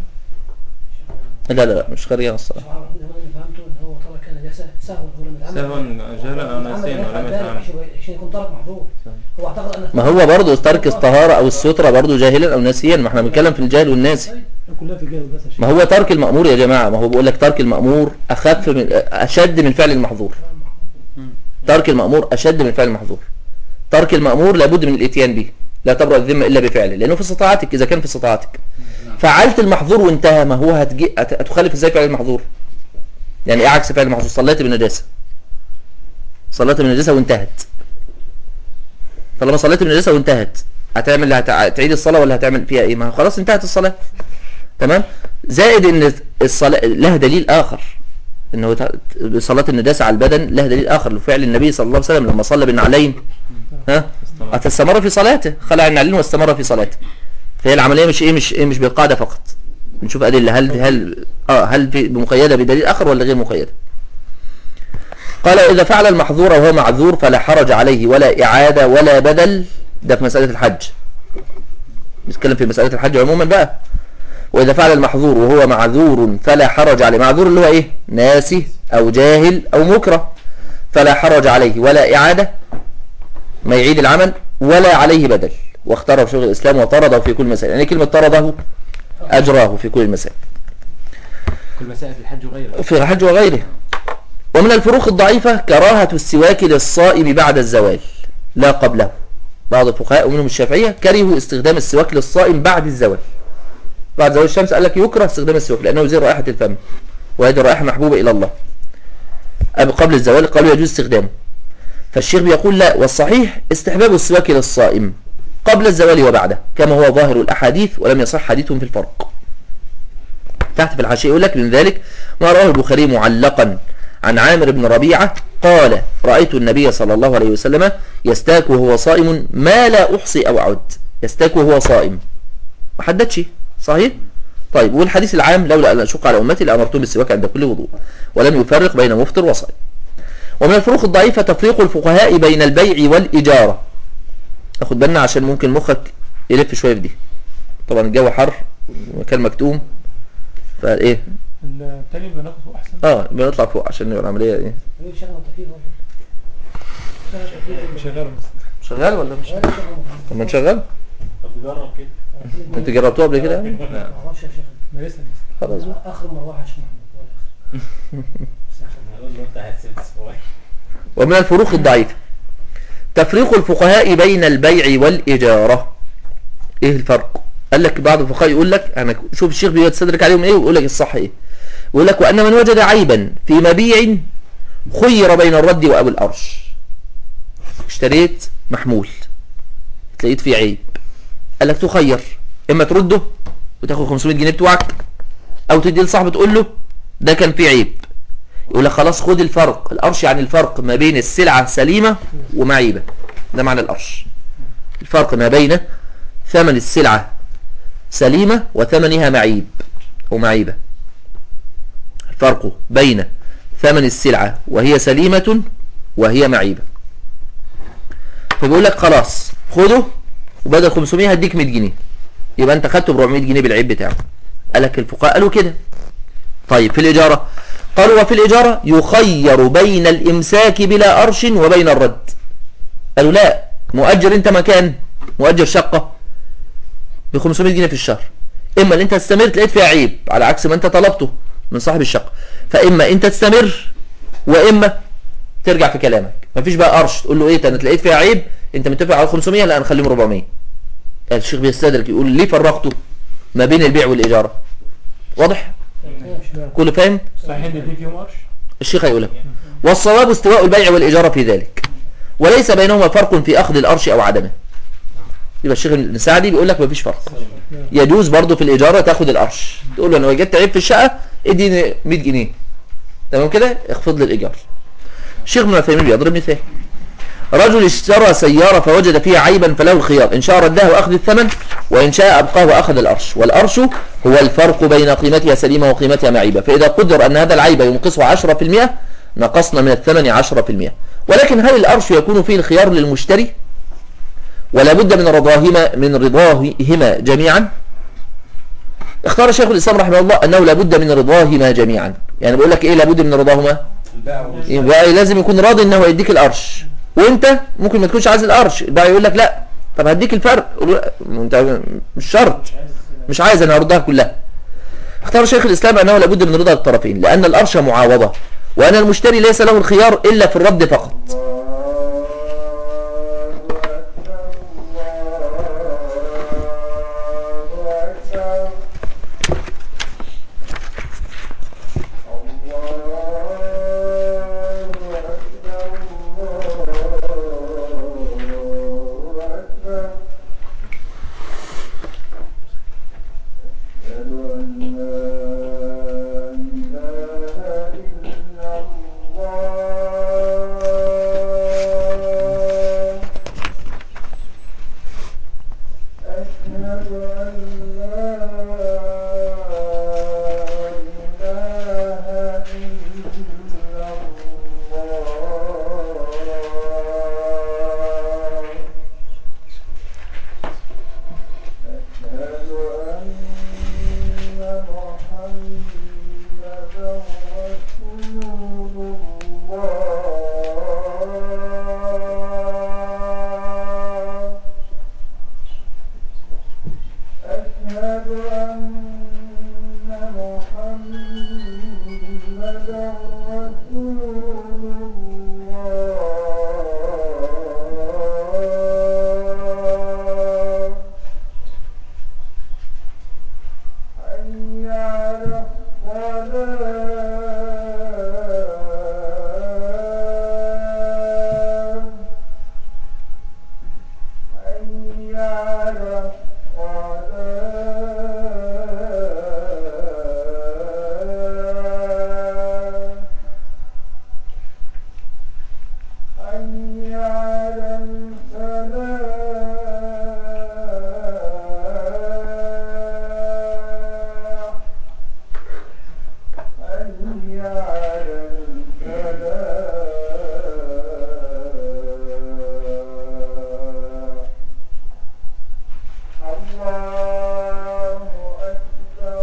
لا لا لا مش خارج عن الصلاة سبحان الله زمان اللي فهمته ان هو ترك النجاسه سهوا هو لما اتعمل سهوا جهلا او ناسيا ولم يتعمد عشان يكون ترك محظور هو اعتقد ان ما هو برضه ترك الطهارة أو السترة برضه جاهلا أو ناسيا ما احنا بنتكلم في الجاهل والناسي كلها في الجهل بس ما هو ترك المأمور يا جماعة ما هو بيقول لك ترك المأمور أخف من أشد من فعل المحظور ترك المأمور أشد من فعل المحظور ترك المأمور لابد من الاتيان به لا تبرأ الذمة إلا بفعله لأنه في استطاعتك إذا كان في استطاعتك فعلت المحظور وانتهى ما هو هتجي هت- هتخالف ازاي فعل المحظور يعني ايه عكس فعل المحظور صليت بالنجاسة صليت بالنجاسة وانتهت طالما صليت بالنجاسة وانتهت هتعمل هت- هتعيد الصلاة ولا هتعمل فيها ايه ما خلاص انتهت الصلاة تمام زائد ان الصلاة لها دليل اخر انه ت- صلاة النجاسة على البدن لها دليل اخر لفعل النبي صلى الله عليه وسلم لما صلى بالنعلين ها استمر في صلاته خلع النعلين واستمر في صلاته فهي العملية مش ايه مش ايه مش بالقاعدة فقط نشوف أدلة هل هل اه هل في مقيدة بدليل آخر ولا غير مقيدة قال إذا فعل المحظور وهو معذور فلا حرج عليه ولا إعادة ولا بدل ده في مسألة الحج نتكلم في مسألة الحج عموما بقى وإذا فعل المحظور وهو معذور فلا حرج عليه معذور اللي هو إيه ناسي أو جاهل أو مكره فلا حرج عليه ولا إعادة ما يعيد العمل ولا عليه بدل واختاره شيخ الإسلام وطرده في كل مسائل يعني كلمة طرده أجراه في كل المسائل كل مسائل في الحج وغيره في الحج وغيره ومن الفروق الضعيفة كراهة السواك للصائم بعد الزوال لا قبله بعض الفقهاء ومنهم الشافعية كرهوا استخدام السواك للصائم بعد الزوال بعد زوال الشمس قال لك يكره استخدام السواك لأنه يزيل رائحة الفم وهذه الرائحة محبوبة إلى الله أما قبل الزوال قالوا يجوز استخدامه فالشيخ بيقول لا والصحيح استحباب السواك للصائم قبل الزوال وبعده كما هو ظاهر الأحاديث ولم يصح حديث في الفرق تحت في الحاشية يقول لك من ذلك ما رواه البخاري معلقا عن عامر بن ربيعة قال رأيت النبي صلى الله عليه وسلم يستاك وهو صائم ما لا أحصي أو أعد يستاك وهو صائم ما حددش صحيح طيب والحديث العام لولا أن أشق على أمتي لأمرتهم بالسواك عند كل وضوء ولم يفرق بين مفطر وصائم ومن الفروق الضعيفة تفريق الفقهاء بين البيع والإجارة أخد بالنا عشان ممكن مخك يلف شوية في دي طبعا الجو حر ومكان مكتوم فايه التاني بناخده احسن اه بنطلع فوق عشان نبقى العملية ايه ليه شغل تكييف اهو شغل تكييف شغال بس شغال ولا مش ولا شغل طب ما نشغل طب جرب كده انت جربتوه قبل كده يعني لا ما اعرفش يا شيخ ما لسه لسه خلاص بقى. اخر مروحه عشان محمود هقول له انت هتسيب اسبوع ومن الفروق الضعيفة تفريق الفقهاء بين البيع والإجارة ايه الفرق قال لك بعض الفقهاء يقول لك انا شوف الشيخ بيستدرك عليهم ايه ويقول لك الصح ايه يقول لك وان من وجد عيبا في مبيع خير بين الرد وابو الارش اشتريت محمول تلاقيت فيه عيب قال لك تخير اما ترده وتاخد 500 جنيه بتوعك او تدي لصاحبه تقول له ده كان فيه عيب يقول لك خلاص خد الفرق القرش يعني الفرق ما بين السلعة سليمة ومعيبة ده معنى القرش الفرق ما بين ثمن السلعة سليمة وثمنها معيب أو معيبة الفرق بين ثمن السلعة وهي سليمة وهي معيبة فبيقول لك خلاص خده وبدل 500 هديك 100 جنيه يبقى انت خدته ب 400 جنيه بالعيب بتاعه قال لك الفقهاء قالوا كده طيب في الإجارة قالوا وفي الإجارة يخير بين الإمساك بلا أرش وبين الرد قالوا لا مؤجر انت مكان مؤجر شقة ب 500 جنيه في الشهر إما ان انت تستمر تلاقيت فيها عيب على عكس ما انت طلبته من صاحب الشقة فإما انت تستمر وإما ترجع في كلامك مفيش بقى قرش تقول له ايه انا تلاقيت فيها عيب انت متفق على 500 لا نخليهم 400 الشيخ بيستدرك يقول ليه فرقته ما بين البيع والإجارة واضح كله فاهم صحيح ان دي فيهم قرش الشيخ هيقولها والصواب استواء البيع والإجارة في ذلك وليس بينهما فرق في أخذ الأرش أو عدمه يبقى الشيخ المساعدي بيقول لك مفيش فرق يجوز برضه في الإجارة تاخد الأرش تقول له أنا وجدت عيب في الشقة اديني 100 جنيه تمام كده اخفض لي الإيجار الشيخ ابن عثيمين بيضرب مثال رجل اشترى سيارة فوجد فيها عيبا فله الخيار إن شاء ردها وأخذ الثمن وإن شاء أبقاه وأخذ الأرش والأرش هو الفرق بين قيمتها سليمة وقيمتها معيبة فإذا قدر أن هذا العيب ينقصه 10% نقصنا من الثمن 10% ولكن هل الأرش يكون فيه الخيار للمشتري ولا بد من رضاهما من رضاهما جميعا اختار شيخ الإسلام رحمه الله أنه لا بد من رضاهما جميعا يعني بقول لك إيه لا بد من رضاهما يبقى لازم يكون راضي انه يديك القرش وانت ممكن ما تكونش عايز القرش البائع يقول لك لا طب هديك الفرق قول له لا، انت مش شرط مش عايز انا هردها كلها اختار شيخ الاسلام انه لابد من رضا الطرفين لان القرش معاوضه وان المشتري ليس له الخيار الا في الرد فقط أشهد أن محمدا رسول الله حي على الصلاة حي على الصلاة حي على الفلاح حي على الفلاح الله أكبر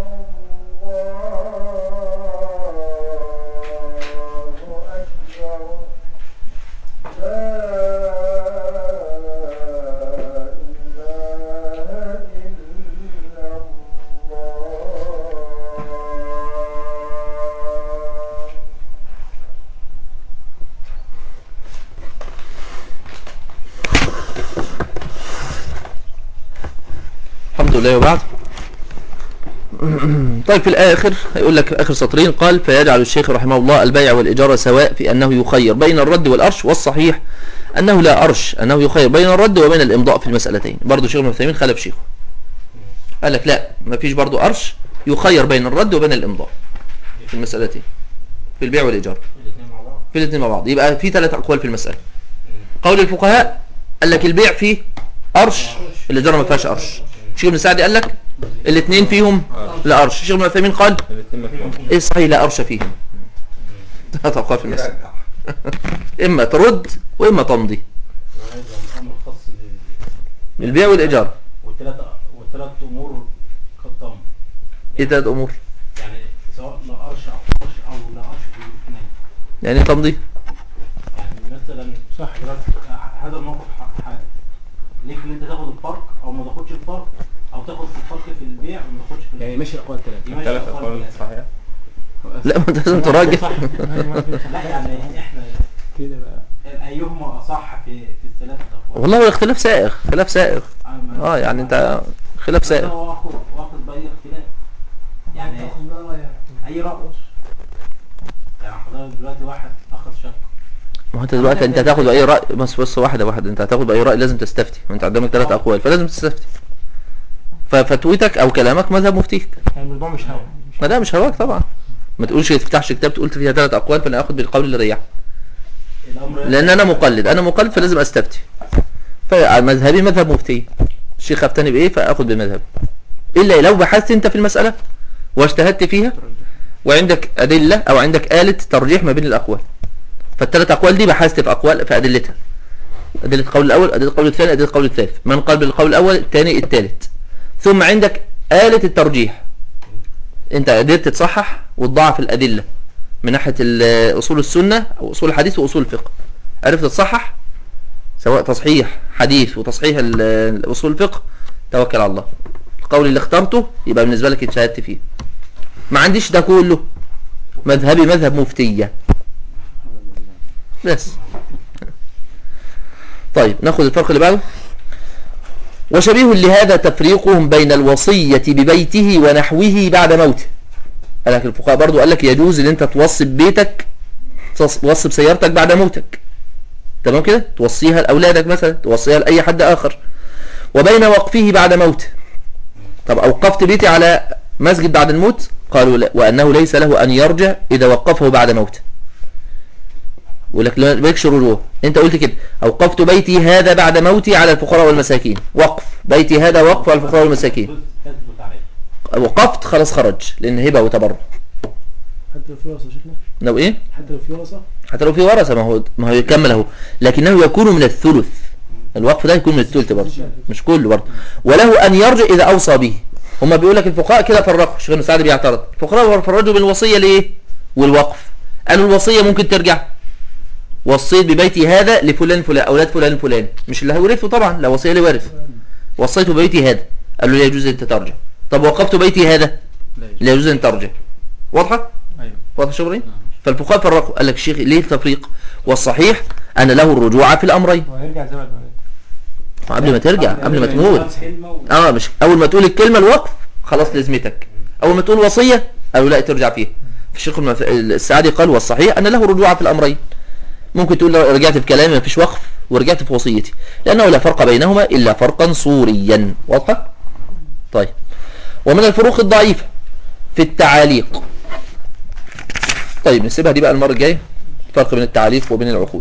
الله أكبر لا إله إلا الله الحمد لله وبعد طيب في الآخر يقول لك آخر سطرين قال فيجعل الشيخ رحمه الله البيع والإجارة سواء في أنه يخير بين الرد والأرش والصحيح أنه لا أرش أنه يخير بين الرد وبين الإمضاء في المسألتين برضو شيخ ابن عثيمين خلف شيخه قال لك لا ما فيش برضو أرش يخير بين الرد وبين الإمضاء في المسألتين في البيع والإيجار الاثنين مع بعض في الاثنين مع بعض يبقى في ثلاث أقوال في المسألة قول الفقهاء قال لك البيع فيه أرش الإيجار ما فيهاش أرش شيخ ابن سعدي قال لك الاثنين فيهم لا أرش شيخ ابن عثيمين قال الاثنين مفهوم ايه صحيح لا أرش فيهم ثلاث أقوال في المسألة إما ترد وإما تمضي هذا الامر خاص بال- البيع والإيجار والثلاث والثلاث امور كالطم ايه ثلاث أمور يعني سواء لا ارش او ارش او لا ارش في الاثنين يعني تمضي يعني مثلا صح. دلوقتي هذا الموقف ح- حاجه ليك ان انت تاخد الفرق او ما تاخدش الفرق او تاخد الفرق في البيع وما تاخدش في يعني البيع ماشي الاقوال ثلاثه يمشي ثلاث أقوال أقوال ثلاثة. صحيح لا ما انت لازم تراجع لا يعني احنا كده بقى ايهما اصح في في الثلاثه اقوال والله هو اختلاف سائغ خلاف سائغ أما- اه يعني انت خلاف بس سائغ هو واخد واخد باي اختلاف يعني تاخد بقى رأي يعني. اي راي يعني حضرتك دلوقتي واحد اخذ شقه ما هو انت دلوقتي انت هتاخد باي راي بس بس واحده واحده انت هتاخد باي راي لازم تستفتي وانت قدامك ثلاث اقوال فلازم تستفتي ففتويتك او كلامك مذهب مفتيك يعني الموضوع مش هوا ما ده مش هواك طبعا ما تقولش ما تفتحش كتاب تقول فيها ثلاث اقوال فانا اخد بالقول اللي ريحني الامر لان انا مقلد انا مقلد فلازم استفتي فمذهبي مذهب مفتي الشيخ افتني بايه فاخد بمذهب الا لو بحثت انت في المساله واجتهدت فيها وعندك ادله او عندك اله ترجيح ما بين الاقوال فالثلاث اقوال دي بحثت في اقوال في ادلتها ادله القول الاول ادله القول الثاني ادله القول الثالث من قال بالقول الاول الثاني الثالث ثم عندك اله الترجيح انت قدرت تصحح وتضاعف الادله من ناحيه ال- اصول السنه او اصول الحديث واصول الفقه عرفت تصحح سواء تصحيح حديث وتصحيح ال- اصول الفقه توكل على الله القول اللي اخترته يبقى بالنسبه لك اجتهدت فيه ما عنديش ده كله مذهبي مذهب مفتيه بس طيب ناخد الفرق اللي بعده وشبيه لهذا تفريقهم بين الوصية ببيته ونحوه بعد موته قال لك الفقهاء برضو قال لك يجوز ان انت توصي ببيتك تص- توصي بسيارتك بعد موتك تمام كده توصيها لاولادك مثلا توصيها لاي حد اخر وبين وقفه بعد موته طب اوقفت بيتي على مسجد بعد الموت قالوا لا وانه ليس له ان يرجع اذا وقفه بعد موته يقول لك لا مالكش رجوع انت قلت كده اوقفت بيتي هذا بعد موتي على الفقراء والمساكين وقف بيتي هذا وقف على الفقراء والمساكين تثبت عليه وقفت خلاص خرج لان هبه وتبرع حتى لو في ورثة شيخنا لو ايه حتى لو في ورثة حتى لو في ورثه ما هو ما هو يكمل اهو لكنه يكون من الثلث الوقف ده يكون من الثلث برضه مش كله برضه وله ان يرجع اذا اوصى به هما بيقول لك الفقهاء كده فرقوا الشيخ ابن سعد بيعترض الفقهاء فرجوا بين الوصيه ليه والوقف قالوا الوصيه ممكن ترجع وصيت ببيتي هذا لفلان فلان اولاد فلان فلان مش اللي هيورثه طبعا لا وصيه لوارث وصيت بيتي هذا قالوا لا يجوز ان ترجع طب وقفت بيتي هذا لا يجوز. لا يجوز ان ترجع واضحه ايوه واضح يا شبري فالفقهاء فرقوا قال لك الشيخ ليه التفريق والصحيح ان له الرجوع في الامرين وهيرجع زي ما قال. قبل ما ترجع قبل ما تموت كلمة و- اه مش اول ما تقول الكلمه الوقف خلاص لازمتك اول ما تقول وصيه قالوا لا ترجع فيها الشيخ المف... السعدي قال والصحيح ان له الرجوع في الامرين ممكن تقول لو رجعت في كلامي ما فيش وقف ورجعت في وصيتي لانه لا فرق بينهما الا فرقا صوريا واضحه طيب ومن الفروق الضعيفه في التعاليق طيب نسيبها دي بقى المره الجايه الفرق بين التعاليق وبين العقود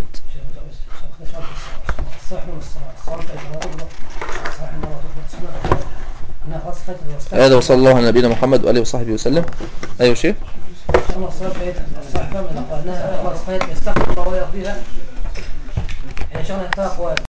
الصحيح من الصحيح الصحيح من الصحيح أنا خلاص فاتت الوسط هذا وصلى الله على نبينا محمد واله وصحبه وسلم ايوه شيخ الله الصلاة فاتت الصحيح فهم إذا قالناها خلاص فاتت يستقبل الله ويقضيها يعني شغلة ثلاث أقوال